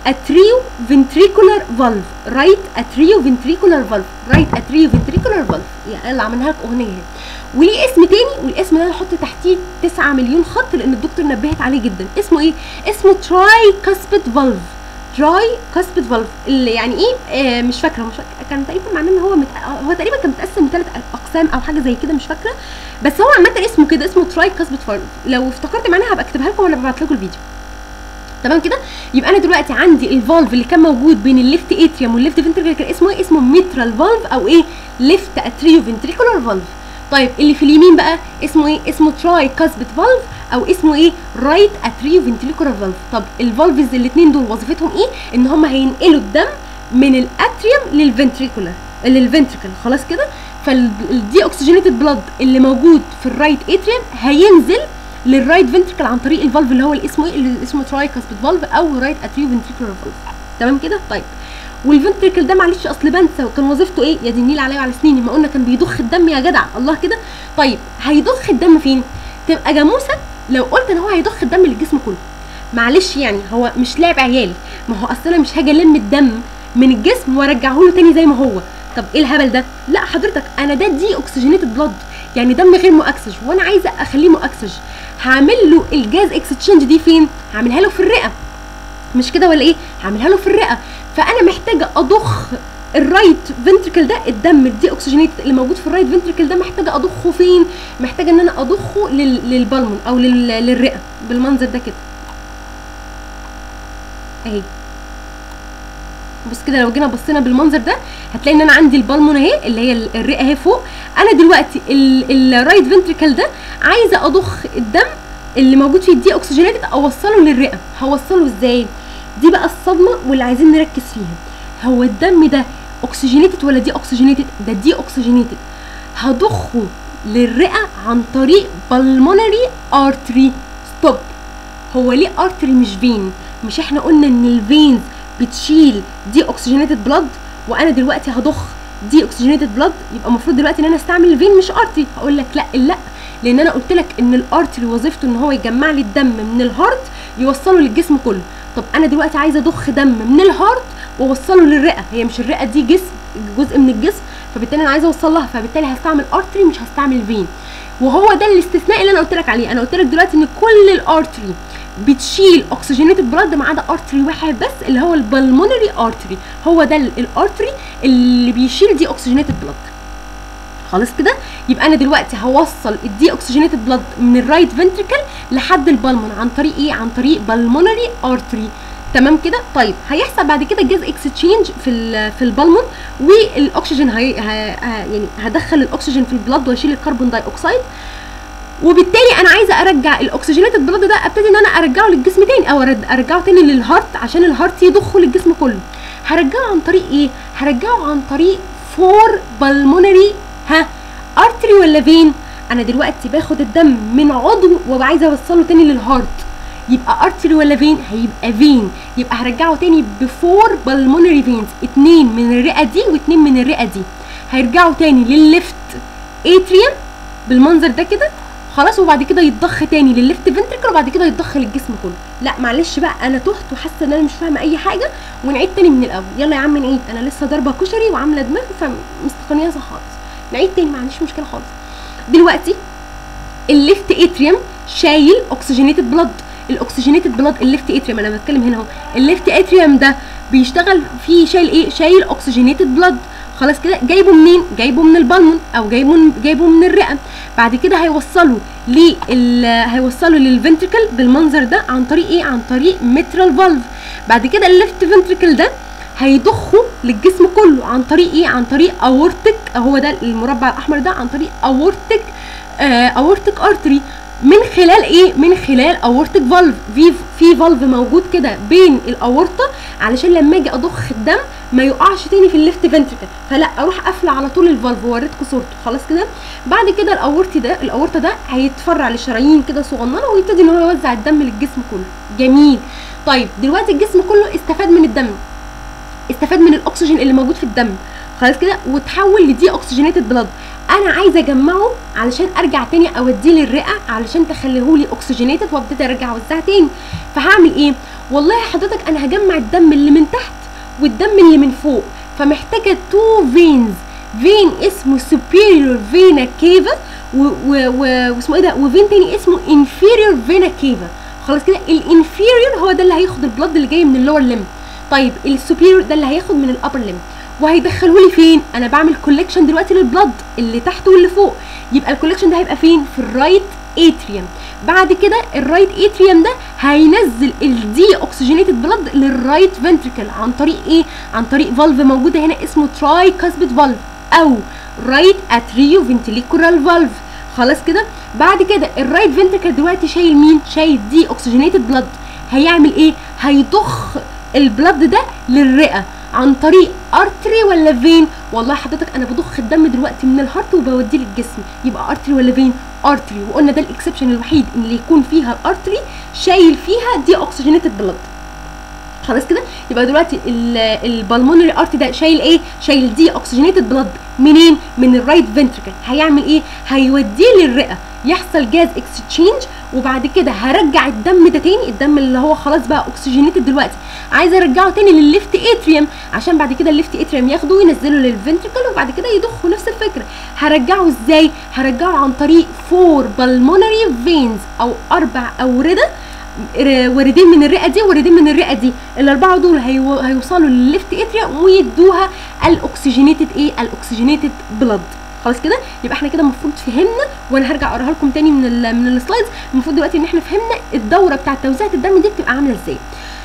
اتريو فنتريكولار فالف رايت اتريو فنتريكولار فالف رايت اتريو فنتريكولار فالف يلا عملنا لك اغنيه اهي وليه اسم تاني والاسم ده هحط تحتيه 9 مليون خط لان الدكتور نبهت عليه جدا اسمه ايه اسمه تراي كاسبت فالف تراي كاسبت فالف اللي يعني ايه آه مش فاكره مش فاكره كان تقريبا معناه ان هو مت... هو تقريبا كان متقسم لثلاث اقسام او حاجه زي كده مش فاكره بس هو عامه اسمه كده اسمه تراي كاسبت فالف لو افتكرت معناها هبقى اكتبها لكم وانا ببعت لكم الفيديو تمام كده يبقى انا دلوقتي عندي الفالف اللي كان موجود بين الليفت اتريوم والليفت فنتريكل كان اسمه ايه اسمه ميترال فالف او ايه ليفت اتريو فنتريكولار فالف طيب اللي في اليمين بقى اسمه ايه اسمه تراي كاسبت فالف او اسمه ايه رايت اتريو فنتريكولار فالف طب الفالفز الاثنين دول وظيفتهم ايه ان هم هينقلوا الدم من الاتريوم للفنتريكولار للفنتريكل خلاص كده فالدي اوكسجينيتد بلاد اللي موجود في الرايت اتريوم هينزل للرايت فنتريكل عن طريق الفالف اللي هو اللي اسمه ايه اللي اسمه تراي كاسبت فالف او رايت اتريو فنتريكولار فالف تمام كده طيب والفنتريكل ده معلش اصل بنسى وكان وظيفته ايه يا دي النيل عليا وعلى سنيني ما قلنا كان بيضخ الدم يا جدع الله كده طيب هيضخ الدم فين تبقى جاموسه لو قلت ان هو هيضخ الدم للجسم كله معلش يعني هو مش لعب عيال ما هو اصل انا مش هاجي الم الدم من الجسم وارجعه له تاني زي ما هو طب ايه الهبل ده لا حضرتك انا ده دي اوكسجينيتد بلاد يعني دم غير مؤكسج وانا عايزه اخليه مؤكسج هعمل له الجاز اكستشينج دي فين هعملها له في الرئه مش كده ولا ايه هعملها له في الرئه فانا محتاجه اضخ الرايت فنتركل ده الدم الدي اوكسجينيت اللي موجود في الرايت فنتركل ده محتاجه اضخه فين محتاجه ان انا اضخه لل... للبلمون او لل... للرئه بالمنظر ده كده اهي بص كده لو جينا بصينا بالمنظر ده هتلاقي ان انا عندي البلمون اهي اللي هي الرئه اهي فوق انا دلوقتي الرايت فنتركل ده عايزه اضخ الدم اللي موجود فيه الدي اوكسجينيتد اوصله للرئه هوصله ازاي دي بقى الصدمه واللي عايزين نركز فيها هو الدم ده اوكسجينيتد ولا دي اوكسجينيتد ده دي اوكسجينيتد هضخه للرئه عن طريق بالمونري ارتري ستوب هو ليه ارتري مش فين مش احنا قلنا ان الفينز بتشيل دي اوكسجينيتد بلاد وانا دلوقتي هضخ دي اوكسجينيتد بلاد يبقى المفروض دلوقتي ان انا استعمل الفين مش ارتري هقول لك لا لا لان انا قلت لك ان الارتري وظيفته ان هو يجمع لي الدم من الهارت يوصله للجسم كله طب انا دلوقتي عايزه اضخ دم من الهارت واوصله للرئه هي مش الرئه دي جسم جزء من الجسم فبالتالي انا عايزه اوصل لها فبالتالي هستعمل ارتري مش هستعمل فين وهو ده الاستثناء اللي انا قلت لك عليه انا قلت لك دلوقتي ان كل الارتري بتشيل اوكسجينيتد بلاد ما عدا ارتري واحد بس اللي هو البلمونري ارتري هو ده الارتري اللي بيشيل دي اوكسجينيتد بلاد خلاص كده يبقى انا دلوقتي هوصل الدي اوكسجينيتد بلاد من الرايت فنتريكل لحد البلمون عن طريق ايه عن طريق بالمونري ارتري تمام كده طيب هيحصل بعد كده جاز اكستشينج في ال في البلمون والاكسجين هي ه... يعني هدخل الاكسجين في البلاد واشيل الكربون داي اوكسيد وبالتالي انا عايزه ارجع الاكسجينيتد بلاد ده ابتدي ان انا ارجعه للجسم تاني او ارجعه تاني للهارت عشان الهارت يضخه للجسم كله هرجعه عن طريق ايه هرجعه عن طريق فور بالمونري ها ارتري ولا فين انا دلوقتي باخد الدم من عضو وعايزه اوصله تاني للهارت يبقى ارتري ولا فين هيبقى فين يبقى هرجعه تاني بفور بالمونري فينز اتنين من الرئه دي واتنين من الرئه دي هيرجعوا تاني للليفت اتريوم بالمنظر ده كده خلاص وبعد كده يتضخ تاني للليفت فنتركل وبعد كده يتضخ للجسم كله لا معلش بقى انا تهت وحاسه ان انا مش فاهمه اي حاجه ونعيد تاني من الاول يلا يا عم نعيد انا لسه ضاربه كشري وعامله دماغ فمستقنياسه خالص نعيد تاني ما عنديش مشكله خالص دلوقتي الليفت اتريوم شايل اوكسجينيتد بلاد الاكسجينيتد بلاد الليفت اتريوم انا بتكلم هنا اهو الليفت اتريوم ده بيشتغل فيه شايل ايه شايل اوكسجينيتد بلاد خلاص كده جايبه منين جايبه من البلمون او جايبه جايبه من الرئه بعد كده هيوصله لل هيوصله للفنتركل بالمنظر ده عن طريق ايه عن طريق مترال فالف بعد كده الليفت فنتركل ده هيضخه للجسم كله عن طريق ايه عن طريق اورتك هو ده المربع الاحمر ده عن طريق اورتك آه اورتك ارتري من خلال ايه من خلال اورتك فالف في في فالف موجود كده بين الاورطه علشان لما اجي اضخ الدم ما يقعش تاني في الليفت فنتركل فلا اروح قافله على طول الفالف ووريتكم صورته خلاص كده بعد كده الاورتي ده الاورطه ده هيتفرع لشرايين كده صغننه ويبتدي ان هو يوزع الدم للجسم كله جميل طيب دلوقتي الجسم كله استفاد من الدم استفاد من الاكسجين اللي موجود في الدم خلاص كده وتحول لدي اوكسجينيتد بلاد انا عايزه اجمعه علشان ارجع تاني اوديه للرئه علشان تخليه لي اوكسجينيتد وابتدي ارجع اوزعها تاني فهعمل ايه والله حضرتك انا هجمع الدم اللي من تحت والدم اللي من فوق فمحتاجه تو فينز فين اسمه superior vena cava و- و- و- واسمه ايه ده وفين تاني اسمه inferior vena cava خلاص كده الانفيريور هو ده اللي هياخد البلد اللي جاي من اللور ليم طيب السوبيريور ده اللي هياخد من الابر ليم وهيدخله لي فين انا بعمل كولكشن دلوقتي للبلد اللي تحت واللي فوق يبقى الكولكشن ده هيبقى فين في الرايت اتريوم بعد كده الرايت اتريوم ده هينزل الدي اوكسجينيتد بلد للرايت فنتريكل عن طريق ايه عن طريق فالف موجوده هنا اسمه تراي كاسبت فالف او رايت اتريو فنتليكورال فالف خلاص كده بعد كده الرايت فنتريكل دلوقتي شايل مين شايل دي اوكسجينيتد بلد هيعمل ايه هيضخ البلد ده للرئه عن طريق ارتري ولا فين والله حضرتك انا بضخ الدم دلوقتي من الهارت وبوديه للجسم يبقى ارتري ولا فين ارتري وقلنا ده الاكسبشن الوحيد اللي يكون فيها الارتري شايل فيها دي اوكسجينيتد بلد خلاص كده يبقى دلوقتي البلمونري ارت ده شايل ايه شايل دي اوكسجينيتد بلد منين من الرايت فنتريكل هيعمل ايه هيوديه للرئه يحصل جاز اكستشينج وبعد كده هرجع الدم ده تاني الدم اللي هو خلاص بقى اوكسجينيتد دلوقتي عايزه ارجعه تاني للليفت اتريوم عشان بعد كده الليفت اتريوم ياخده وينزله للفنتريكل وبعد كده يضخه نفس الفكره هرجعه ازاي هرجعه عن طريق فور بالمونري فينز او اربع اورده ر- وردين من الرئه دي وردين من الرئه دي الاربعه دول هيو... هيوصلوا للليفت اتريا ويدوها الاكسجينيتد ايه الاكسجينيتد بلد خلاص كده يبقى احنا كده المفروض فهمنا وانا هرجع اقراها لكم تاني من ال من السلايدز المفروض دلوقتي ان احنا فهمنا الدوره بتاعه توزيع الدم دي بتبقى عامله ازاي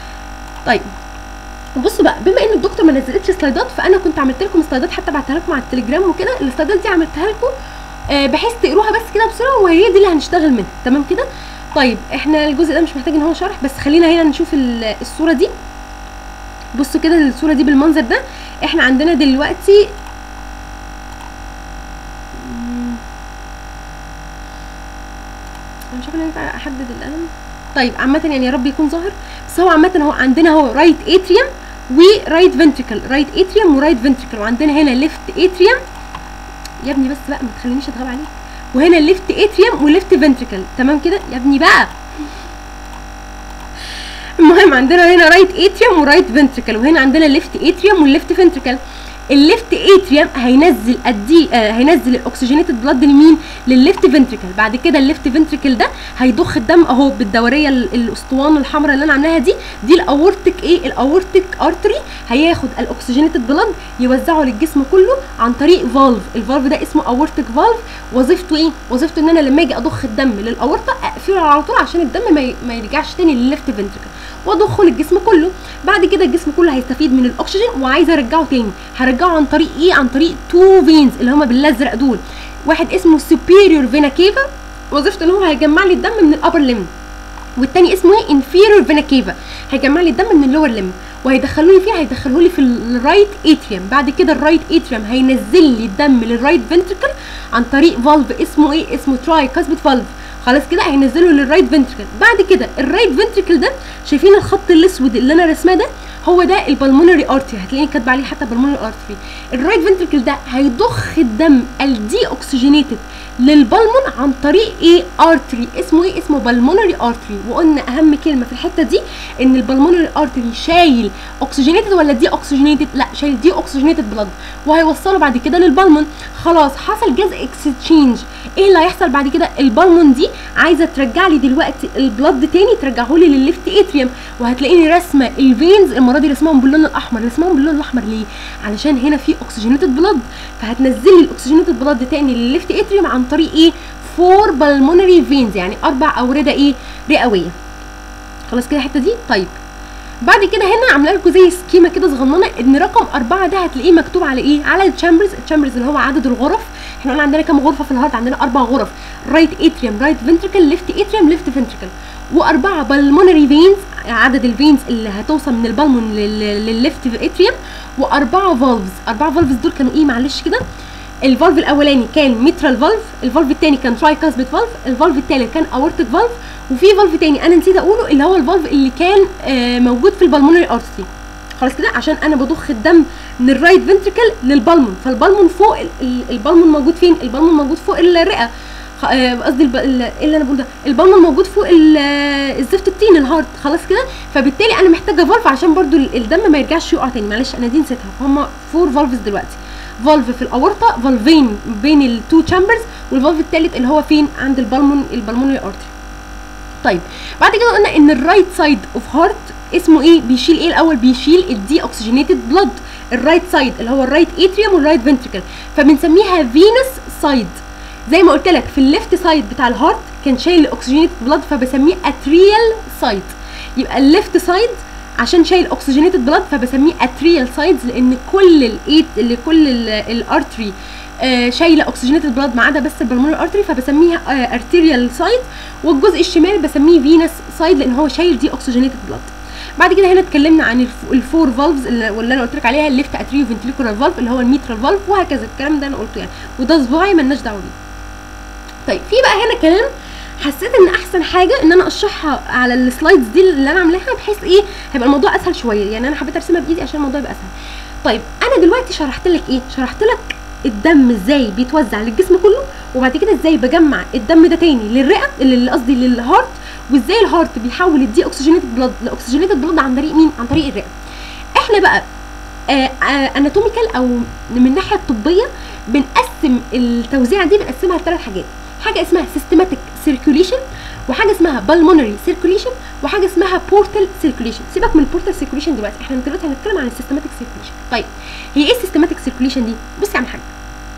طيب بصوا بقى بما ان الدكتور ما نزلتش سلايدات فانا كنت عملت لكم سلايدات حتى بعتها لكم على التليجرام وكده السلايدات دي عملتها لكم آه، بحيث تقروها بس كده بسرعه وهي دي اللي هنشتغل منها تمام كده طيب احنا الجزء ده مش محتاج ان هو شرح بس خلينا هنا نشوف ال- الصوره دي بصوا كده الصوره دي بالمنظر ده احنا عندنا دلوقتي مم. انا مش عارفه ينفع احدد القلم طيب عامه يعني يا رب يكون ظاهر بس هو عامه هو عندنا هو رايت اتريوم ورايت فنتريكل رايت اتريوم ورايت فنتريكل وعندنا هنا ليفت اتريوم يا ابني بس بقى ما تخلينيش اتغاب عليك وهنا ليفت اتريوم وليفت فنتريكل تمام كده يا ابني بقى المهم عندنا هنا رايت اتريوم ورايت فنتريكل وهنا عندنا ليفت اتريوم والليفت فنتريكل الليفت اتريوم هينزل الدي آه هينزل الاكسجينيتد بلاد لمين للليفت فنتريكل بعد كده الليفت فنتريكل ده هيضخ الدم اهو بالدوريه ال- الاسطوانه الحمراء اللي انا عاملاها دي دي الاورتيك ايه الاورتيك ارتري هياخد الاكسجينيتد بلاد يوزعه للجسم كله عن طريق فالف الفالف ده اسمه اورتيك فالف وظيفته ايه وظيفته ان انا لما اجي اضخ الدم للاورطه اقفله على طول عشان الدم ما ي- ما يرجعش تاني للليفت فنتريكل واضخه للجسم كله بعد كده الجسم كله هيستفيد من الاكسجين وعايزه ارجعه تاني هرجعه عن طريق ايه عن طريق تو فينز اللي هما بالازرق دول واحد اسمه superior فينا كيفا وظيفته ان هو هيجمع لي الدم من الابر ليم والتاني اسمه ايه انفيرور فينا كيفا هيجمع لي الدم من اللور ليم وهيدخلوني فيه هيدخلوا لي في الرايت اتريوم بعد كده الرايت اتريوم هينزل لي الدم للرايت فنتريكل عن طريق فالف اسمه ايه اسمه تراي كاسبت فالف خلاص كده هينزله للرايت فنتريكل بعد كده الرايت فنتريكل ده شايفين الخط الاسود اللي انا رسماه ده هو ده البلمونري ارتري هتلاقيني كاتبه عليه حتى بالمونري ارتري الرايت فنتريكل ده هيضخ الدم الدي اوكسجينيتد للبلمون عن طريق ايه ارتري اسمه ايه اسمه بالمونري ارتري وقلنا اهم كلمه في الحته دي ان البلمونري ارتري شايل اوكسجينيتد ولا دي اوكسجينيتد لا شايل دي اوكسجينيتد بلاد وهيوصله بعد كده للبلمون خلاص حصل جاز اكستشينج ايه اللي هيحصل بعد كده البلمون دي عايزه ترجع لي دلوقتي البلاد تاني ترجعه لي للليفت اتريوم وهتلاقيني رسمه الفينز المره دي رسمهم باللون الاحمر رسمهم باللون الاحمر ليه علشان هنا في اوكسجينيتد بلاد فهتنزل لي الاكسجينيتد بلاد تاني للليفت اتريوم عن طريق ايه فور بالمونري فينز يعني اربع اورده ايه رئويه خلاص كده الحته دي طيب بعد كده هنا عامله لكم زي سكيمه كده صغننه ان رقم أربعة ده هتلاقيه مكتوب على ايه على التشامبرز التشامبرز اللي هو عدد الغرف احنا قلنا عندنا كام غرفه في الهارت عندنا اربع غرف رايت اتريوم رايت فنتريكل ليفت اتريوم ليفت فنتريكل واربعه بالمونري فينز عدد الفينز اللي هتوصل من البالمون للليفت اتريوم واربعه فالفز اربعه فالفز دول كانوا ايه معلش كده الفالف الاولاني كان ميترال فالف الفالف الثاني كان تراي كاسبت فالف الفالف الثالث كان اورتيك فالف وفي فالف تاني انا نسيت اقوله اللي هو الفالف اللي كان آه موجود في البلمونري ارتري خلاص كده عشان انا بضخ الدم من الرايت فنتريكل للبلمون فالبلمون فوق ال- ال- البلمون موجود فين البلمون موجود فوق الرئه خ- آه، قصدي الب- ال- ايه اللي انا بقول ده البالمون موجود فوق ال- آه، الزفت الطين الهارت خلاص كده فبالتالي انا محتاجه فالف عشان برضو ال- الدم ما يرجعش يقع تاني معلش انا دي نسيتها فهم فور فالفز دلوقتي فالف في الاورطه فالفين بين التو تشامبرز والفالف الثالث اللي هو فين عند البالمون البالمونري ارتري طيب بعد كده قلنا ان الرايت سايد اوف هارت اسمه ايه بيشيل ايه الاول بيشيل الدي اوكسجينيتد بلاد الرايت سايد اللي هو الرايت اتريوم والرايت فنتريكل فبنسميها فينس سايد زي ما قلت لك في الليفت سايد بتاع الهارت كان شايل الاكسجينيتد بلاد فبسميه اتريال سايد يبقى الليفت سايد عشان شايل اوكسجينيتد بلاد فبسميه اتريال سايدز لان كل الايت اللي كل الارتري آه شايله اوكسجينيتد بلاد ما عدا بس البلمونري ارتري فبسميها آه ارتيريال سايد والجزء الشمال بسميه فينس سايد لان هو شايل دي اوكسجينيتد بلاد بعد كده هنا اتكلمنا عن الف- الفور فالفز اللي واللي انا قلت لك عليها الليفت اتريو فنتريكولار فالف اللي هو الميترال فالف وهكذا الكلام ده انا قلته يعني وده صباعي مالناش دعوه بيه طيب في بقى هنا كلام حسيت ان احسن حاجه ان انا اشرحها على السلايدز دي اللي انا عاملاها بحيث ايه هيبقى الموضوع اسهل شويه يعني انا حبيت ارسمها بايدي عشان الموضوع يبقى اسهل طيب انا دلوقتي شرحت لك ايه شرحت لك الدم ازاي بيتوزع للجسم كله وبعد كده ازاي بجمع الدم ده تاني للرئه اللي قصدي للهارت وازاي الهارت بيحول الدي اوكسجينيتد بلاد لاكسجينيتد بلاد عن طريق مين عن طريق الرئه احنا بقى اناتوميكال او من الناحيه الطبيه بنقسم التوزيعه دي بنقسمها لثلاث حاجات حاجه اسمها سيستماتيك سيركيوليشن وحاجه اسمها بالمونري سيركيوليشن وحاجه اسمها بورتال سيركيوليشن سيبك من البورتال سيركيوليشن دلوقتي احنا دلوقتي هنتكلم عن السيستماتيك سيركيوليشن طيب هي ايه السيستماتيك سيركيوليشن دي بص يا عم حاج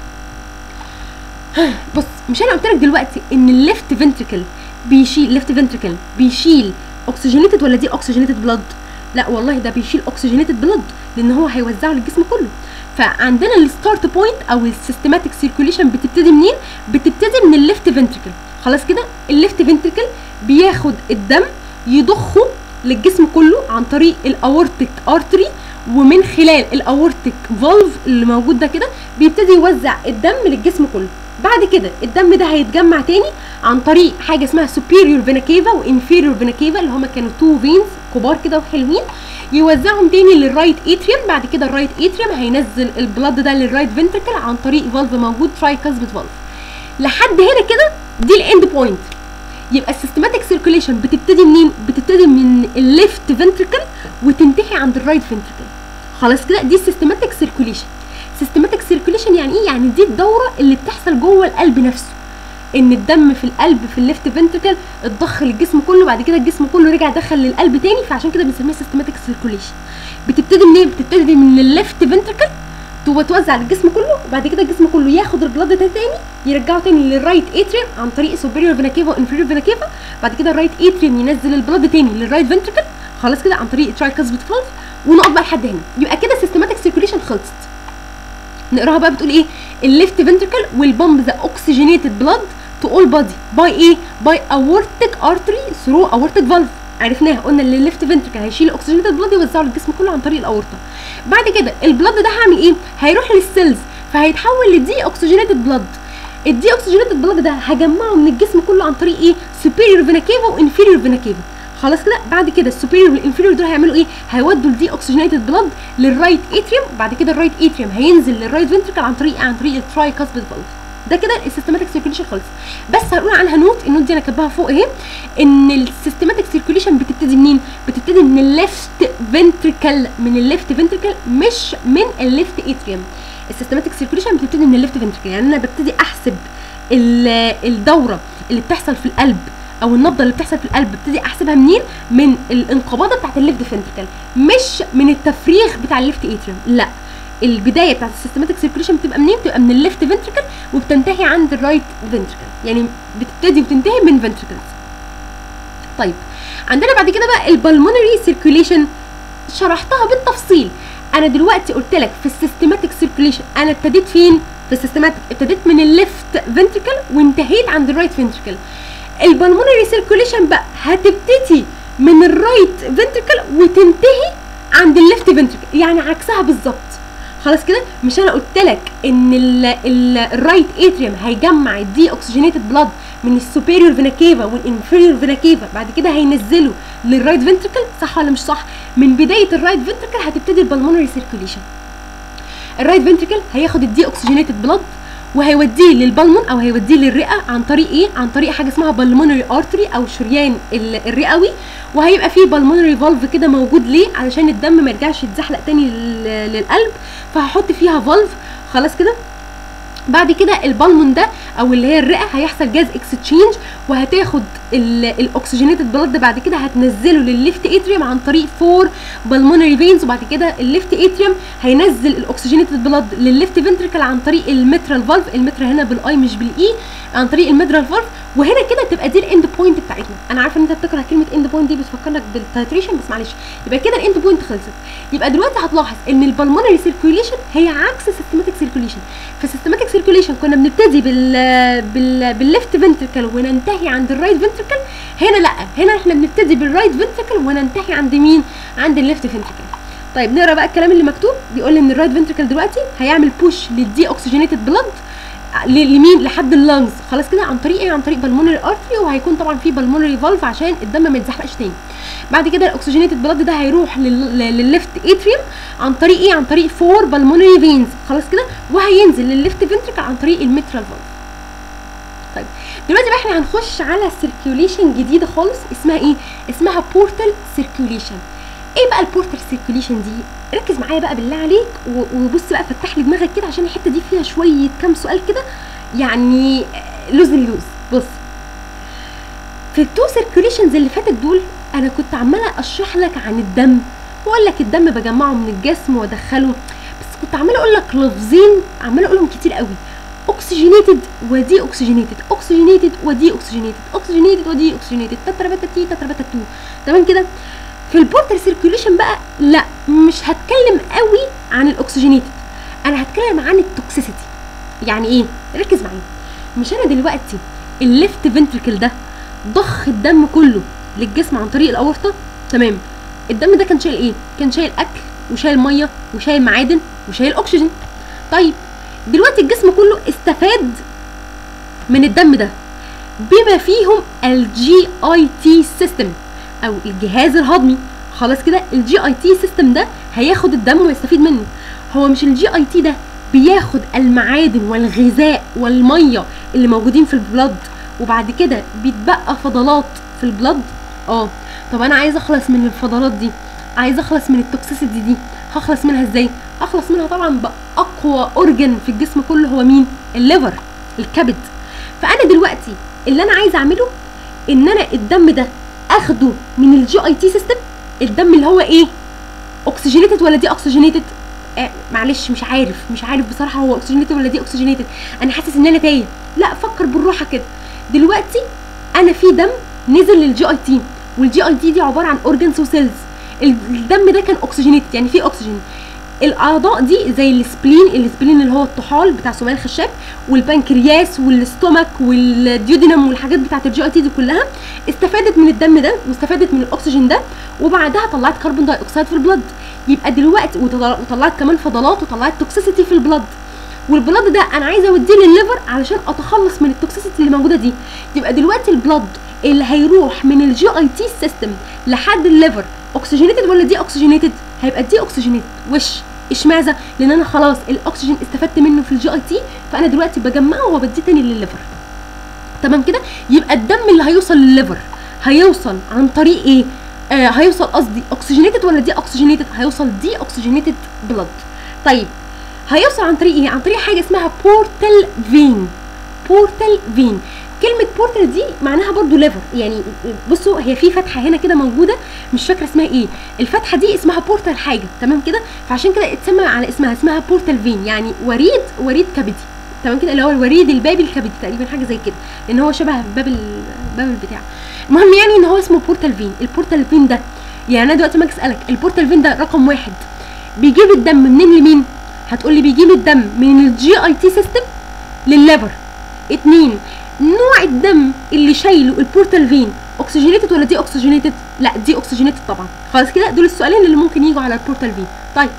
بص مش انا قلت لك دلوقتي ان الليفت فنتريكل بيشيل ليفت فنتريكل بيشيل اوكسجينيتد ولا دي اوكسجينيتد بلاد لا والله ده بيشيل اوكسجينيتد بلاد لان هو هيوزعه للجسم كله فعندنا الستارت بوينت او السيستماتيك سيركيوليشن بتبتدي منين بتبتدي من الليفت فنتريكل خلاص كده الليفت فنتريكل بياخد الدم يضخه للجسم كله عن طريق الاورتيك ارتري ومن خلال الاورتيك فالف اللي موجود ده كده بيبتدي يوزع الدم للجسم كله بعد كده الدم ده هيتجمع تاني عن طريق حاجه اسمها superior vena cava وانفيريور فينا كيفا اللي هما كانوا تو فينز كبار كده وحلوين يوزعهم تاني للرايت اتريوم بعد كده الرايت اتريوم هينزل البلاد ده للرايت فنتركل عن طريق فالف موجود تراي كاسبت فالف لحد هنا كده دي الاند بوينت يبقى السيستماتيك سيركيوليشن بتبتدي منين بتبتدي من الليفت فنتركل وتنتهي عند الرايت فنتركل خلاص كده دي السيستماتيك سيركيوليشن سيستماتيك سيركيوليشن يعني ايه يعني دي الدوره اللي بتحصل جوه القلب نفسه ان الدم في القلب في الليفت فنتركل اتضخ للجسم كله بعد كده الجسم كله رجع دخل للقلب تاني فعشان كده بنسميها سيستماتيك سيركيوليشن بتبتدي منين بتبتدي من الليفت فنتركل توزع للجسم كله وبعد كده الجسم كله ياخد البلاد ده تاني يرجعه تاني للرايت اتريوم عن طريق سوبيريور فينا كيفا وانفيريور فينا كيفا بعد كده الرايت اتريوم ينزل البلاد تاني للرايت فنتركل خلاص كده عن طريق ترايكاسبت فالف ونقف بقى لحد هنا يبقى كده سيستماتيك سيركيوليشن خلصت نقراها بقى بتقول ايه الليفت فنتركل will bump the oxygenated blood to all body by ايه by aortic artery through aortic valve عرفناها قلنا ان الليفت فنتركل هيشيل الاكسجينيتد بلاد يوزعه للجسم كله عن طريق الاورطه بعد كده البلاد ده هعمل ايه هيروح للسيلز فهيتحول لدي اوكسجينيتد بلاد الدي اوكسجينيتد بلاد ده هجمعه من الجسم كله عن طريق ايه superior vena cava وانفيريور فينا كيفا خلاص كده بعد كده السوبيريور والانفيريور دول هيعملوا ايه هيودوا الدي اوكسجينيتد بلاد للرايت اتريوم بعد كده الرايت اتريوم هينزل للرايت فنتركل عن طريق عن طريق التراي كاسبت فالف ده كده السيستماتيك سيركيوليشن خالص بس هنقول عنها نوت النوت دي انا كاتباها فوق اهي ان السيستماتيك سيركيوليشن بتبتدي منين بتبتدي من الليفت فنتركل من الليفت فنتركل مش من الليفت اتريوم السيستماتيك سيركيوليشن بتبتدي من الليفت فنتركل يعني انا ببتدي احسب الدوره اللي بتحصل في القلب او النبضه اللي بتحصل في القلب ببتدي احسبها منين من الانقباضه بتاعت الليفت فنتركل مش من التفريغ بتاع الليفت اتريوم لا البدايه بتاعت السيستماتيك سيركيوليشن بتبقى منين بتبقى من الليفت فنتركل وبتنتهي عند الرايت فنتركل يعني بتبتدي وتنتهي من فنتركلز طيب عندنا بعد كده بقى البلمونري سيركيوليشن شرحتها بالتفصيل انا دلوقتي قلت لك في السيستماتيك سيركيوليشن انا ابتديت فين في السيستماتيك ابتديت من الليفت فنتركل وانتهيت عند الرايت فنتركل البلمونري سيركيوليشن بقى هتبتدي من الرايت فنتركل وتنتهي عند الليفت فنتركل يعني عكسها بالظبط خلاص كده مش انا قلت لك ان الرايت اتريوم هيجمع الدي اوكسجينيتد بلاد من السوبيريور فينا كيفا والانفيريور فينا كيفا بعد كده هينزله للرايت فنتركل صح ولا مش صح من بدايه الرايت فنتركل هتبتدي البلمونري سيركيوليشن الرايت فنتركل هياخد الدي اوكسجينيتد بلاد وهيوديه للبلمون او هيوديه للرئه عن طريق ايه عن طريق حاجه اسمها بالمونري ارتري او الشريان ال- الرئوي وهيبقى فيه بالمونري فالف كده موجود ليه علشان الدم ما يرجعش يتزحلق تاني لل- للقلب فهحط فيها فالف خلاص كده بعد كده البالمون ده او اللي هي الرئه هيحصل جاز اكستشينج وهتاخد الاكسجينيتد بلاد بعد كده هتنزله للليفت اتريوم عن طريق فور بالمونري فينز وبعد كده الليفت اتريوم هينزل الاكسجينيتد بلاد للليفت فنتريكل عن طريق المترال فالف المترا هنا بالاي مش بالاي عن طريق المترال فالف وهنا كده تبقى دي الاند بوينت بتاعتنا انا عارفه ان انت بتكره كلمه اند بوينت دي بتفكر لك بالتايتريشن بس معلش يبقى كده الاند بوينت خلصت يبقى دلوقتي هتلاحظ ان البلمونري سيركيوليشن هي عكس السيستماتيك سيركيوليشن في السيستماتيك سيركيوليشن كنا بنبتدي بال بال بالليفت فنتريكل وننتهي عند الرايت فنتريكل هنا لا هنا احنا بنبتدي بالرايت فنتريكل وننتهي عند مين عند الليفت فنتريكل طيب نقرا بقى الكلام اللي مكتوب بيقول ان الرايت فنتريكل دلوقتي هيعمل بوش للدي اوكسجينيتد بلاد لمين لحد اللنجز خلاص كده عن طريق ايه عن طريق بالمونري ارتري وهيكون طبعا في بالمونري فالف عشان الدم ما يتزحلقش تاني بعد كده الاكسجينيتد بلاد ده هيروح لل- لل- للليفت اتريوم عن طريق ايه عن طريق فور بالمونري فينز خلاص كده وهينزل للليفت فنتريكل عن طريق المترال فالف طيب دلوقتي بقى احنا هنخش على سيركيوليشن جديده خالص اسمها ايه اسمها بورتال سيركيوليشن ايه بقى البورتال سيركيوليشن دي ركز معايا بقى بالله عليك و- وبص بقى فتح لي دماغك كده عشان الحته دي فيها شويه كام سؤال كده يعني لوز اللوز بص في التو سيركيوليشنز اللي فاتت دول انا كنت عماله اشرح لك عن الدم واقول لك الدم بجمعه من الجسم وادخله بس كنت عماله اقول لك لفظين عماله اقولهم كتير قوي اوكسجينيتد ودي اوكسجينيتد اوكسجينيتد ودي اوكسجينيتد اوكسجينيتد ودي اوكسجينيتد تتربتتي تتربتتو تمام كده في البورتال سيركيوليشن بقى لا مش هتكلم قوي عن الاكسجينيتد انا هتكلم عن التوكسيسيتي يعني ايه ركز معايا مش انا دلوقتي الليفت فنتريكل ده ضخ الدم كله للجسم عن طريق الاورطه تمام الدم ده كان شايل ايه كان شايل اكل وشايل ميه وشايل معادن وشايل اكسجين طيب دلوقتي الجسم كله استفاد من الدم ده بما فيهم الجي اي تي سيستم او الجهاز الهضمي خلاص كده الجي اي تي سيستم ده هياخد الدم ويستفيد منه هو مش الجي اي تي ده بياخد المعادن والغذاء والميه اللي موجودين في البلد وبعد كده بيتبقى فضلات في البلد اه طب انا عايز اخلص من الفضلات دي عايز اخلص من التوكسيسيتي دي هخلص منها ازاي هخلص منها طبعا باقوى اورجن في الجسم كله هو مين الليفر الكبد فانا دلوقتي اللي انا عايزه اعمله ان انا الدم ده اخده من الجي اي تي سيستم الدم اللي هو ايه اوكسجينيتد ولا دي اوكسجينيتد آه معلش مش عارف مش عارف بصراحه هو اوكسجينيتد ولا دي اوكسجينيتد انا حاسس ان انا تايه لا فكر بالراحه كده دلوقتي انا في دم نزل للجي اي تي والجي اي تي دي عباره عن اورجنز وسيلز الدم ده كان اوكسجينيتد يعني فيه اكسجين الاعضاء دي زي السبلين السبلين اللي هو الطحال بتاع سمية الخشاب والبنكرياس والاستومك والديودينم والحاجات بتاعت الجي اي تي دي كلها استفادت من الدم ده واستفادت من الاكسجين ده وبعدها طلعت كربون داي اكسيد في البلد يبقى دلوقتي وطلع- وطلعت كمان فضلات وطلعت توكسيسيتي في البلد والبلد ده انا عايزه اوديه للليفر علشان اتخلص من التوكسيسيتي اللي موجوده دي يبقى دلوقتي البلد اللي هيروح من الجي اي تي سيستم لحد الليفر اوكسجينيتد ولا دي اوكسجينيتد هيبقى دي اوكسجينيتد وش اشمعنى لان انا خلاص الاكسجين استفدت منه في الجي اي تي فانا دلوقتي بجمعه وبديه تاني للليفر تمام كده يبقى الدم اللي هيوصل للليفر هيوصل عن طريق ايه آه هيوصل قصدي اوكسجينيتد ولا دي اوكسجينيتد هيوصل دي اوكسجينيتد بلاد طيب هيوصل عن طريق ايه عن طريق حاجه اسمها بورتال فين بورتال فين كلمة بورتال دي معناها برضو ليفر يعني بصوا هي في فتحة هنا كده موجودة مش فاكرة اسمها ايه الفتحة دي اسمها بورتال حاجة تمام كده فعشان كده اتسمى على اسمها اسمها بورتال فين يعني وريد وريد كبدي تمام كده اللي هو الوريد البابي الكبدي تقريبا حاجة زي كده لان هو شبه باب ال- باب البتاع المهم يعني ان هو اسمه بورتال فين البورتال فين ده يعني انا دلوقتي ما اجي اسالك البورتال فين ده رقم واحد بيجيب الدم منين لمين هتقول لي بيجيب الدم من الجي اي تي سيستم للليفر اتنين نوع الدم اللي شايله البورتال فين اوكسجينيتد ولا دي اوكسجينيتد لا دي اوكسجينيتد طبعا خلاص كده دول السؤالين اللي ممكن يجوا على البورتال فين طيب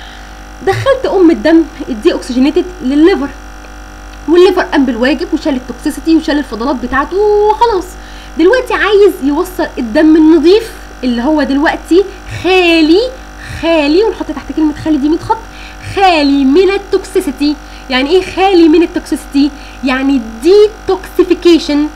دخلت ام الدم الدي اوكسجينيتد للليفر والليفر قام بالواجب وشال التوكسيسيتي وشال الفضلات بتاعته وخلاص دلوقتي عايز يوصل الدم النظيف اللي هو دلوقتي خالي خالي ونحط تحت كلمه خالي دي 100 خط خالي من التوكسيسيتي يعني ايه خالي من التوكسيسيتي يعني ديتوكسيفيكيشن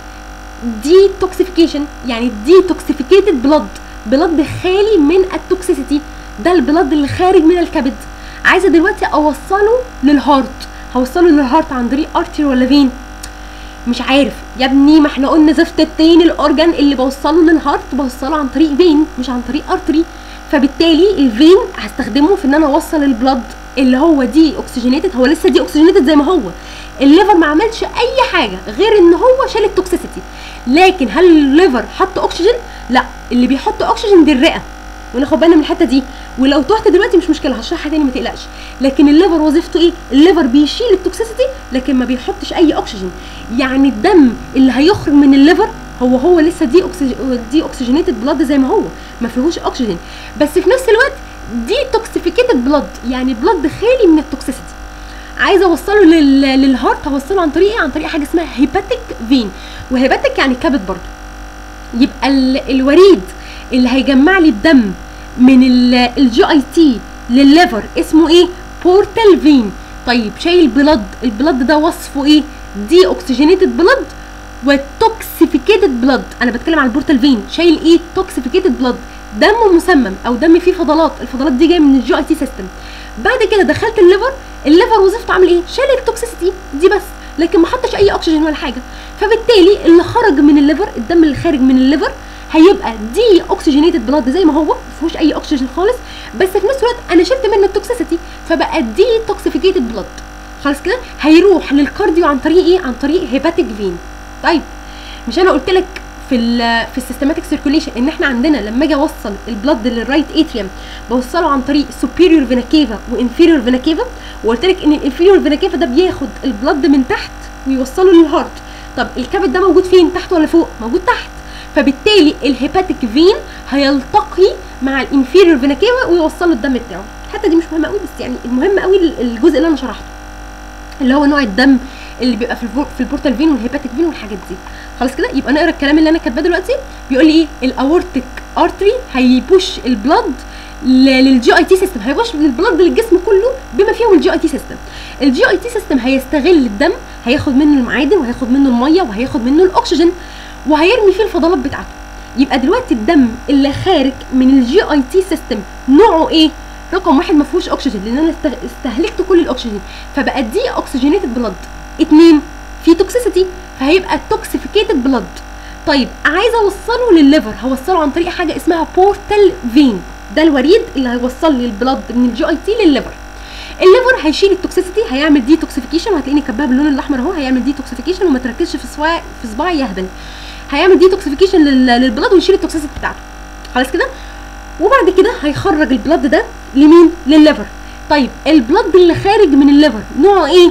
ديتوكسيفيكيشن يعني ديتوكسيفيكيتد بلاد بلاد خالي من التوكسيسيتي ده البلاد اللي خارج من الكبد عايزه دلوقتي اوصله للهارت هوصله للهارت عن طريق ارتري ولا فين مش عارف يا ابني ما احنا قلنا زفت التين الاورجان اللي بوصله للهارت بوصله عن طريق فين مش عن طريق ارتري فبالتالي الفين هستخدمه في ان انا اوصل البلد اللي هو دي اوكسجينيتد هو لسه دي اوكسجينيتد زي ما هو الليفر ما عملش اي حاجه غير ان هو شال التوكسيسيتي لكن هل الليفر حط اكسجين لا اللي بيحط اكسجين دي الرئه وناخد بالنا من الحته دي ولو تهت دلوقتي مش مشكله هشرحها تاني ما تقلقش لكن الليفر وظيفته ايه الليفر بيشيل التوكسيسيتي لكن ما بيحطش اي اكسجين يعني الدم اللي هيخرج من الليفر هو هو لسه دي أكسج... دي اوكسجينيتد بلاد زي ما هو ما فيهوش اكسجين بس في نفس الوقت دي توكسيفيكيتد بلاد يعني بلاد خالي من التوكسيسيتي عايزه اوصله لل... للهارت هوصله عن طريق ايه عن طريق حاجه اسمها هيباتيك فين وهيباتيك يعني كبد برضه يبقى ال... الوريد اللي هيجمع لي الدم من الجي اي تي للليفر اسمه ايه بورتال فين طيب شايل بلد البلد ده وصفه ايه دي اوكسجينيتد بلد والتوكسيفيكيتد بلد انا بتكلم على البورتال فين شايل ايه توكسيفيكيتد بلد دم مسمم او دم فيه فضلات الفضلات دي جايه من الجي اي تي سيستم بعد كده دخلت الليفر الليفر وظيفته عامل ايه شال التوكسيسيتي دي بس لكن ما حطش اي اكسجين ولا حاجه فبالتالي اللي خرج من الليفر الدم اللي خارج من الليفر هيبقى دي اوكسجينيتد بلاد زي ما هو ما فيهوش اي اكسجين خالص بس في نفس الوقت انا شلت منه التوكسيسيتي فبقى دي توكسيفيكيتد بلاد خلاص كده هيروح للكارديو عن طريق ايه عن طريق هيباتيك فين طيب مش انا قلت لك في ال في السيستماتيك سيركوليشن ان احنا عندنا لما اجي اوصل البلد للرايت اتريوم بوصله عن طريق سوبيريور فينا كيفا وانفيريور فينا كيفا وقلت لك ان الانفيريور فينا كيفا ده بياخد البلد من تحت ويوصله للهارت طب الكبد ده موجود فين تحت ولا فوق موجود تحت فبالتالي الهيباتيك فين هيلتقي مع الانفيريور فينا كيفا ويوصله الدم بتاعه الحته دي مش مهمه قوي بس يعني المهم قوي الجزء اللي انا شرحته اللي هو نوع الدم اللي بيبقى في الفور في البورتال فين والهيباتيك فين والحاجات دي خلاص كده يبقى نقرا الكلام اللي انا كاتباه دلوقتي بيقول لي ايه الاورتيك ارتري هيبوش البلد للجي اي تي سيستم هيبوش البلد للجسم كله بما فيهم الجي اي تي سيستم الجي اي تي سيستم هيستغل الدم هياخد منه المعادن وهياخد منه الميه وهياخد منه الاكسجين وهيرمي فيه الفضلات بتاعته يبقى دلوقتي الدم اللي خارج من الجي اي تي سيستم نوعه ايه رقم واحد ما فيهوش اكسجين لان انا استهلكت كل الاكسجين فبقى دي اوكسجينيتد بلد اتنين في توكسيسيتي فهيبقى توكسيفيكيتد بلد طيب عايزه اوصله للليفر هوصله عن طريق حاجه اسمها بورتال فين ده الوريد اللي هيوصل لي البلد من الجي اي تي للليفر الليفر هيشيل التوكسيسيتي هيعمل دي توكسيفيكيشن وهتلاقيني كاتباها باللون الاحمر اهو هيعمل دي توكسيفيكيشن وما تركزش في صباعي في صباعي يهبل هيعمل دي توكسيفيكيشن للبلد ويشيل التوكسيسيتي بتاعته خلاص كده وبعد كده هيخرج البلد ده لمين للليفر طيب البلد اللي خارج من الليفر نوعه ايه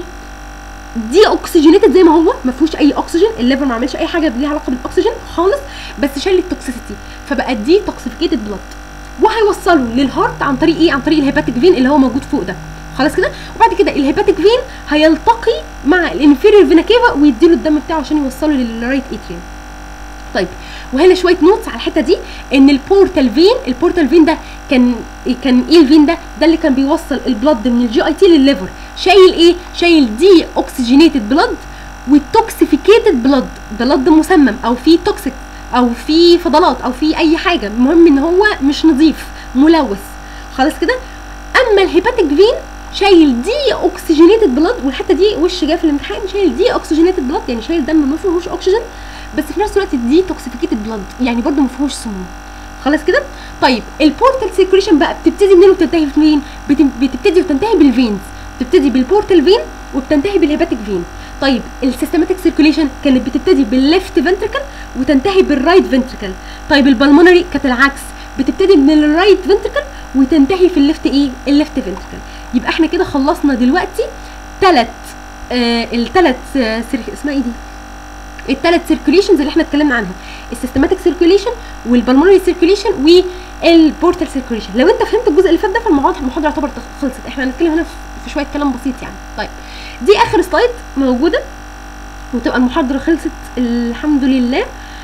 دي اوكسجينيتد زي ما هو ما فيهوش اي اكسجين الليفر ما عملش اي حاجه ليها علاقه بالاكسجين خالص بس شال التوكسيسيتي فبقى دي توكسيفيكيتد بلد وهيوصله للهارت عن طريق ايه عن طريق الهيباتيك فين اللي هو موجود فوق ده خلاص كده وبعد كده الهيباتيك فين هيلتقي مع الانفيريور فينا كيفا ويديله الدم بتاعه عشان يوصله للرايت اتريوم طيب وهنا شويه نوتس على الحته دي ان البورتال فين البورتال فين ده كان كان ايه الفين ده ده اللي كان بيوصل البلد من الجي اي تي للليفر شايل ايه شايل دي اوكسجينيتد بلد والتوكسيفيكيتد بلد بلد مسمم او فيه توكسيك او فيه فضلات او فيه اي حاجه المهم ان هو مش نظيف ملوث خلاص كده اما الهيباتيك فين شايل دي اوكسجينيتد بلد والحته دي وش جايه في الامتحان شايل دي اوكسجينيتد بلد يعني شايل دم ما فيهوش اكسجين بس في نفس الوقت دي توكسيفيكيتد بلد يعني برده ما فيهوش سموم خلاص كده طيب البورتال سيركوليشن بقى بتبتدي منين وبتنتهي فين بتبتدي وتنتهي بالفينز بتبتدي بالبورتال فين وبتنتهي بالهيباتيك فين طيب السيستماتيك سيركوليشن كانت بتبتدي بالليفت فنتريكل وتنتهي بالرايت فنتريكل طيب البلمونري كانت العكس بتبتدي من الرايت فنتريكل وتنتهي في الليفت ايه الليفت فنتريكل يبقى احنا كده خلصنا دلوقتي ثلاث آه الثلاث آه اسمها ايه دي الثلاث سيركوليشنز اللي احنا اتكلمنا عنها السيستماتيك سيركوليشن والبلمونري سيركوليشن والبورتال سيركوليشن لو انت فهمت الجزء اللي فات ده فالمحاضره المحاضره يعتبر خلصت احنا هنتكلم هنا في شويه كلام بسيط يعني طيب دي اخر سلايد موجوده وتبقى المحاضره خلصت الحمد لله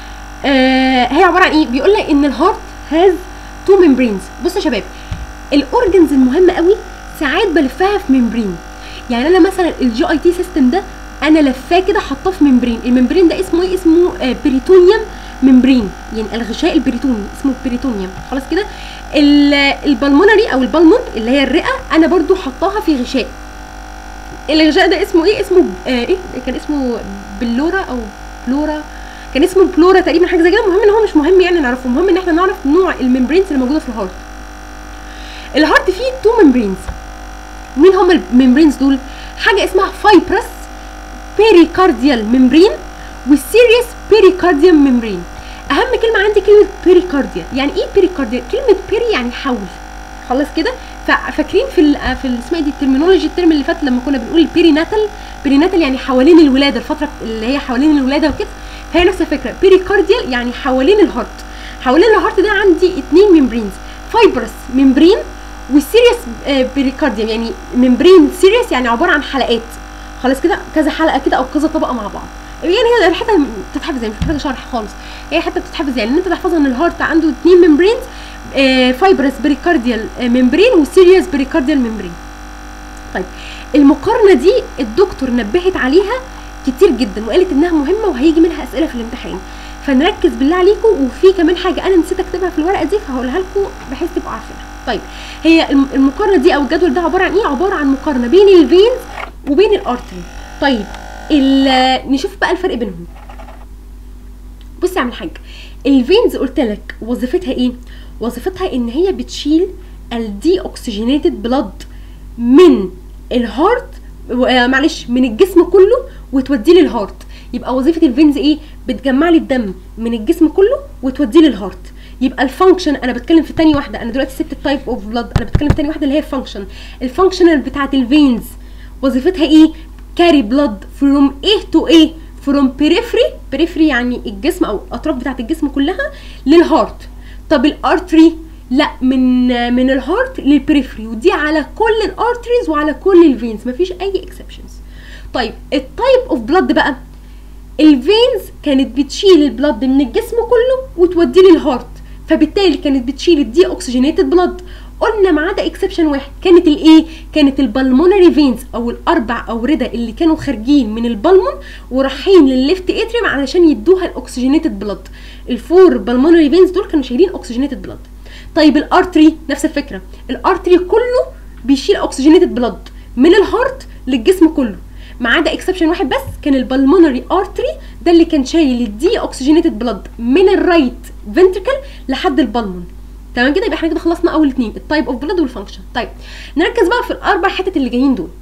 آه هي عباره عن ايه بيقول لك ان الهارت هاز تو ممبرينز بصوا يا شباب الاورجنز المهمه قوي ساعات بلفها في ممبرين يعني انا مثلا الجي اي تي سيستم ده انا لفاه كده حطاه في ممبرين الممبرين ده اسمه ايه اسمه آه بريتونيوم ممبرين يعني الغشاء البريتوني اسمه بريتونيوم خلاص كده ال- البلمونري او البلمون اللي هي الرئه انا برضو حطاها في غشاء الغشاء ده اسمه ايه اسمه آه ايه كان اسمه بلورا او بلورا كان اسمه بلورا تقريبا حاجه زي كده المهم ان هو مش مهم يعني نعرفه المهم ان احنا نعرف نوع الممبرينز اللي موجوده في الهارت الهارت فيه تو ممبرينز مين هم الممبرينز دول حاجه اسمها فايبرس بيريكارديال ممبرين والسيريس بيريكارديال ممبرين اهم كلمه عندي كلمه بيريكارديال يعني ايه بيريكارديال كلمه بيري يعني حول خلاص كده فا- فاكرين في ال في ال- اسمها إيه دي الترمينولوجي الترم اللي فات لما كنا بنقول البيريناتال بيريناتال يعني حوالين الولاده الفتره اللي هي حوالين الولاده وكده فهي نفس الفكره بيريكارديال يعني حوالين الهارت حوالين الهارت ده عندي اتنين ممبرينز فايبرس ممبرين والسيريس بيريكارديوم يعني ممبرين سيريس يعني عباره عن حلقات خلاص كده كذا حلقه كده او كذا طبقه مع بعض يعني هي الحته بتتحفظ يعني مش محتاجه شرح خالص هي حته بتتحفظ يعني ان انت تحفظها ان الهارت عنده اتنين ممبرينز فايبرس بريكارديال ممبرين وسيريس بريكارديال ممبرين طيب المقارنه دي الدكتور نبهت عليها كتير جدا وقالت انها مهمه وهيجي منها اسئله في الامتحان فنركز بالله عليكم وفي كمان حاجه انا نسيت اكتبها في الورقه دي فهقولها لكم بحيث تبقوا عارفينها طيب هي الم- المقارنه دي او الجدول ده عباره عن ايه عباره عن مقارنه بين الفينز وبين الارتري طيب ال- نشوف بقى الفرق بينهم بصي يا عم الحاج الفينز قلت لك وظيفتها ايه وظيفتها ان هي بتشيل الدي اوكسجينيتد بلاد من الهارت و- آه، معلش من الجسم كله وتوديه للهارت يبقى وظيفه الفينز ايه بتجمع لي الدم من الجسم كله وتوديه للهارت يبقى الفانكشن انا بتكلم في تاني واحده انا دلوقتي سبت التايب اوف بلاد انا بتكلم في تاني واحده اللي هي الفانكشن الفانكشنال بتاعت الفينز وظيفتها ايه كاري بلاد فروم ايه تو ايه فروم بريفري بريفري يعني الجسم او الاطراف بتاعت الجسم كلها للهارت طب الارتري لا من من الهارت للبريفري ودي على كل الارتريز وعلى كل الفينز مفيش اي اكسبشنز طيب التايب اوف بلاد بقى الفينز كانت بتشيل البلد من الجسم كله وتوديه للهارت فبالتالي كانت بتشيل الدي اوكسجينيتد بلد قلنا ما عدا اكسبشن واحد كانت الايه كانت البلمونري فينز او الاربع اورده اللي كانوا خارجين من البلمون ورايحين للليفت اتريوم علشان يدوها الاكسجينيتد بلد الفور بالمونري فينز دول كانوا شايلين اوكسجينيتد بلد طيب الارتري نفس الفكره الارتري كله بيشيل اوكسجينيتد بلد من الهارت للجسم كله ما عدا اكسبشن واحد بس كان البلمونري ارتري ده اللي كان شايل الدي اوكسجينيتد بلد من الرايت فنتركل لحد البلمون تمام كده يبقى احنا كده خلصنا اول اتنين التايب اوف بلد والفانكشن طيب نركز بقى في الاربع حتت اللي جايين دول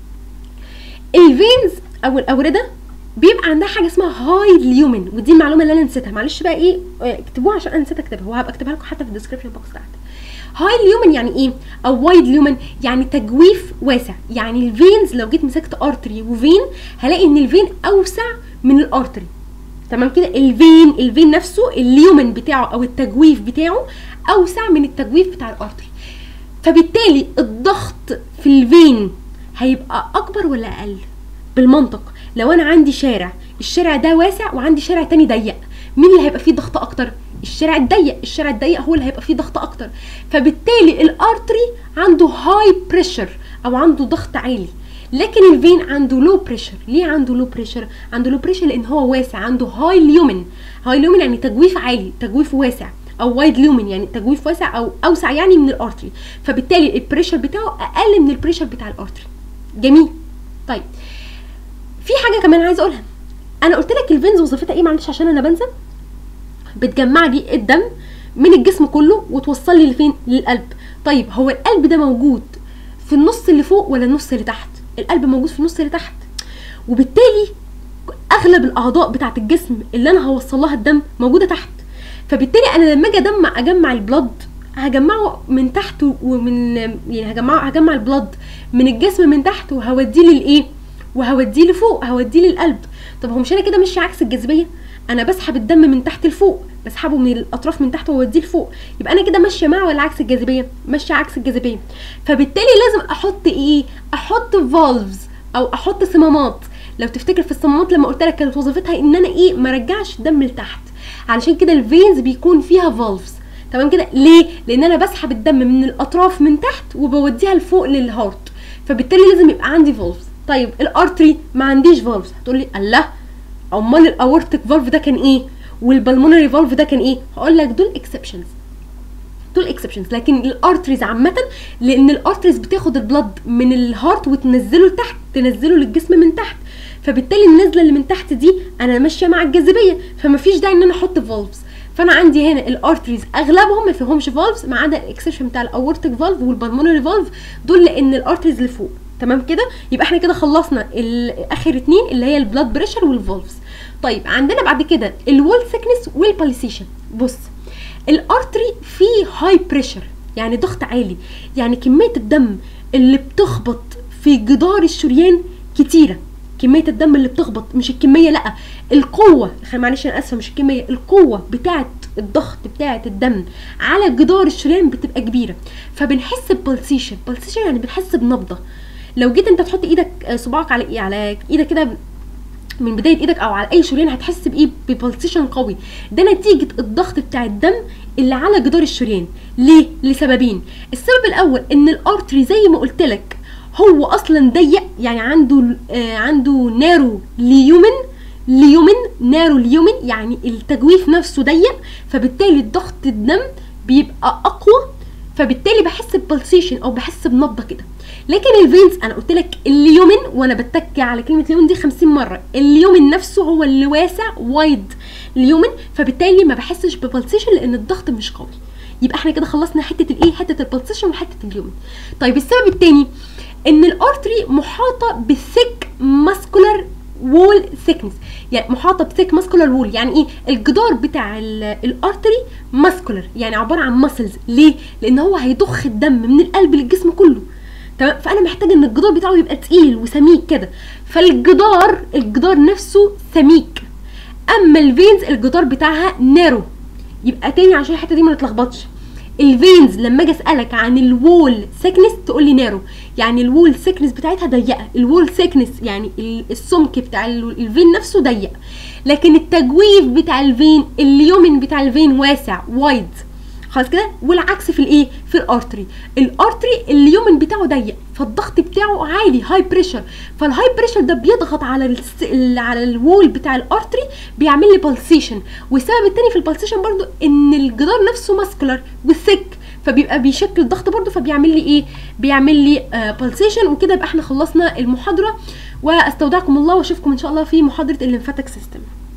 الفينز او الاورده بيبقى عندها حاجه اسمها هاي ليومن ودي المعلومه اللي انا نسيتها معلش بقى ايه اه، اكتبوها عشان انا نسيت اكتبها وهبقى اكتبها لكم حتى في الديسكربشن بوكس تحت هاي ليومن يعني ايه او وايد ليومن يعني تجويف واسع يعني الفينز لو جيت مسكت ارتري وفين هلاقي ان الفين اوسع من الارتري تمام كده الفين الفين نفسه اليومن بتاعه او التجويف بتاعه اوسع من التجويف بتاع الارتري فبالتالي الضغط في الفين هيبقى اكبر ولا اقل بالمنطق لو انا عندي شارع الشارع ده واسع وعندي شارع تاني ضيق مين اللي هيبقى فيه ضغط اكتر الشارع الضيق الشارع الضيق هو اللي هيبقى فيه ضغط اكتر فبالتالي الارتري عنده هاي بريشر او عنده ضغط عالي لكن الفين عنده لو بريشر ليه عنده لو بريشر عنده لو بريشر لان هو واسع عنده هاي ليومن هاي ليومن يعني تجويف عالي تجويف واسع او وايد ليومن يعني تجويف واسع او اوسع يعني من الارتري فبالتالي البريشر بتاعه اقل من البريشر بتاع الارتري جميل طيب في حاجه كمان عايزه اقولها انا قلت لك الفينز وظيفتها ايه معلش عشان انا بنسى بتجمع لي الدم من الجسم كله وتوصل لي لفين للقلب طيب هو القلب ده موجود في النص اللي فوق ولا النص اللي تحت القلب موجود في النص اللي تحت وبالتالي اغلب الاعضاء بتاعت الجسم اللي انا هوصل لها الدم موجوده تحت فبالتالي انا لما اجي اجمع اجمع البلد هجمعه من تحت ومن يعني هجمعه هجمع البلد من الجسم من تحت وهوديه للايه وهوديه لفوق هوديه للقلب طب هو مش انا كده ماشيه عكس الجاذبيه انا بسحب الدم من تحت لفوق بسحبه من الاطراف من تحت واوديه لفوق يبقى انا كده ماشيه مع ولا عكس الجاذبيه ماشيه عكس الجاذبيه فبالتالي لازم احط ايه احط فالفز او احط صمامات لو تفتكر في الصمامات لما قلت لك كانت وظيفتها ان انا ايه ما ارجعش الدم لتحت علشان كده الفينز بيكون فيها فالفز تمام كده ليه لان انا بسحب الدم من الاطراف من تحت وبوديها لفوق للهارت فبالتالي لازم يبقى عندي فولفز طيب الارتري ما عنديش فولفز هتقولي الله امال الاورتيك فالف ده كان ايه والبلمونري فالف ده كان ايه هقول لك دول اكسبشنز دول اكسبشنز لكن الارتريز عامه لان الارتريز بتاخد البلد من الهارت وتنزله لتحت تنزله للجسم من تحت فبالتالي النزله اللي من تحت دي انا ماشيه مع الجاذبيه فمفيش داعي ان انا احط فالفز فانا عندي هنا الارتريز اغلبهم ما فيهمش فالفز ما عدا الاكسبشن بتاع الاورتيك فالف والبلمونري فالف دول لان الارتريز اللي فوق تمام كده يبقى احنا كده خلصنا اخر اتنين اللي هي البلاد بريشر والفالفز طيب عندنا بعد كده الوول ثيكنس والباليسيشن بص الارتري فيه هاي بريشر يعني ضغط عالي يعني كميه الدم اللي بتخبط في جدار الشريان كتيره كميه الدم اللي بتخبط مش الكميه لا القوه معلش انا اسفه مش الكميه القوه بتاعه الضغط بتاعه الدم على جدار الشريان بتبقى كبيره فبنحس ببلسيشن بلسيشن يعني بنحس بنبضه لو جيت انت تحط ايدك صباعك على ايه على ايدك كده من بدايه ايدك او على اي شريان هتحس بايه ببلسيشن قوي ده نتيجه الضغط بتاع الدم اللي على جدار الشريان ليه لسببين السبب الاول ان الارتري زي ما قلت لك هو اصلا ضيق يعني عنده آه عنده نارو ليومن ليومن نارو ليومن يعني التجويف نفسه ضيق فبالتالي ضغط الدم بيبقى اقوى فبالتالي بحس ببلسيشن او بحس بنبضه كده لكن الفينز انا قلت لك اليومن وانا بتك على كلمه اليومن دي 50 مره اليومن نفسه هو اللي واسع وايد اليومن فبالتالي ما بحسش ببلسيشن لان الضغط مش قوي يبقى احنا كده خلصنا حته الايه حته البلسيشن وحته اليومن طيب السبب الثاني ان الارتري محاطه بالثيك ماسكولار وول ثيكنس يعني محاطه بثيك ماسكولار وول يعني ايه الجدار بتاع الارتري ماسكولار يعني عباره عن ماسلز ليه لان هو هيضخ الدم من القلب للجسم كله تمام فانا محتاج ان الجدار بتاعه يبقى تقيل وسميك كده فالجدار الجدار نفسه سميك اما الفينز الجدار بتاعها نارو يبقى تاني عشان الحته دي ما نتلخبطش الفينز لما اجي اسالك عن الوول سيكنس تقول لي نارو يعني الوول سيكنس بتاعتها ضيقه الوول سيكنس يعني السمك بتاع الفين نفسه ضيق لكن التجويف بتاع الفين اليومن بتاع الفين واسع وايد خلاص كده والعكس في الايه في الارتري الارتري اليومن بتاعه ضيق فالضغط بتاعه عالي هاي بريشر فالهاي بريشر ده بيضغط على الس... على الوول بتاع الارتري بيعمل لي بالسيشن والسبب التاني في البالسيشن برضو ان الجدار نفسه ماسكولار وثيك فبيبقى بيشكل ضغط برضو فبيعمل لي ايه بيعمل لي آه بالسيشن وكده يبقى احنا خلصنا المحاضره واستودعكم الله واشوفكم ان شاء الله في محاضره الليمفاتيك سيستم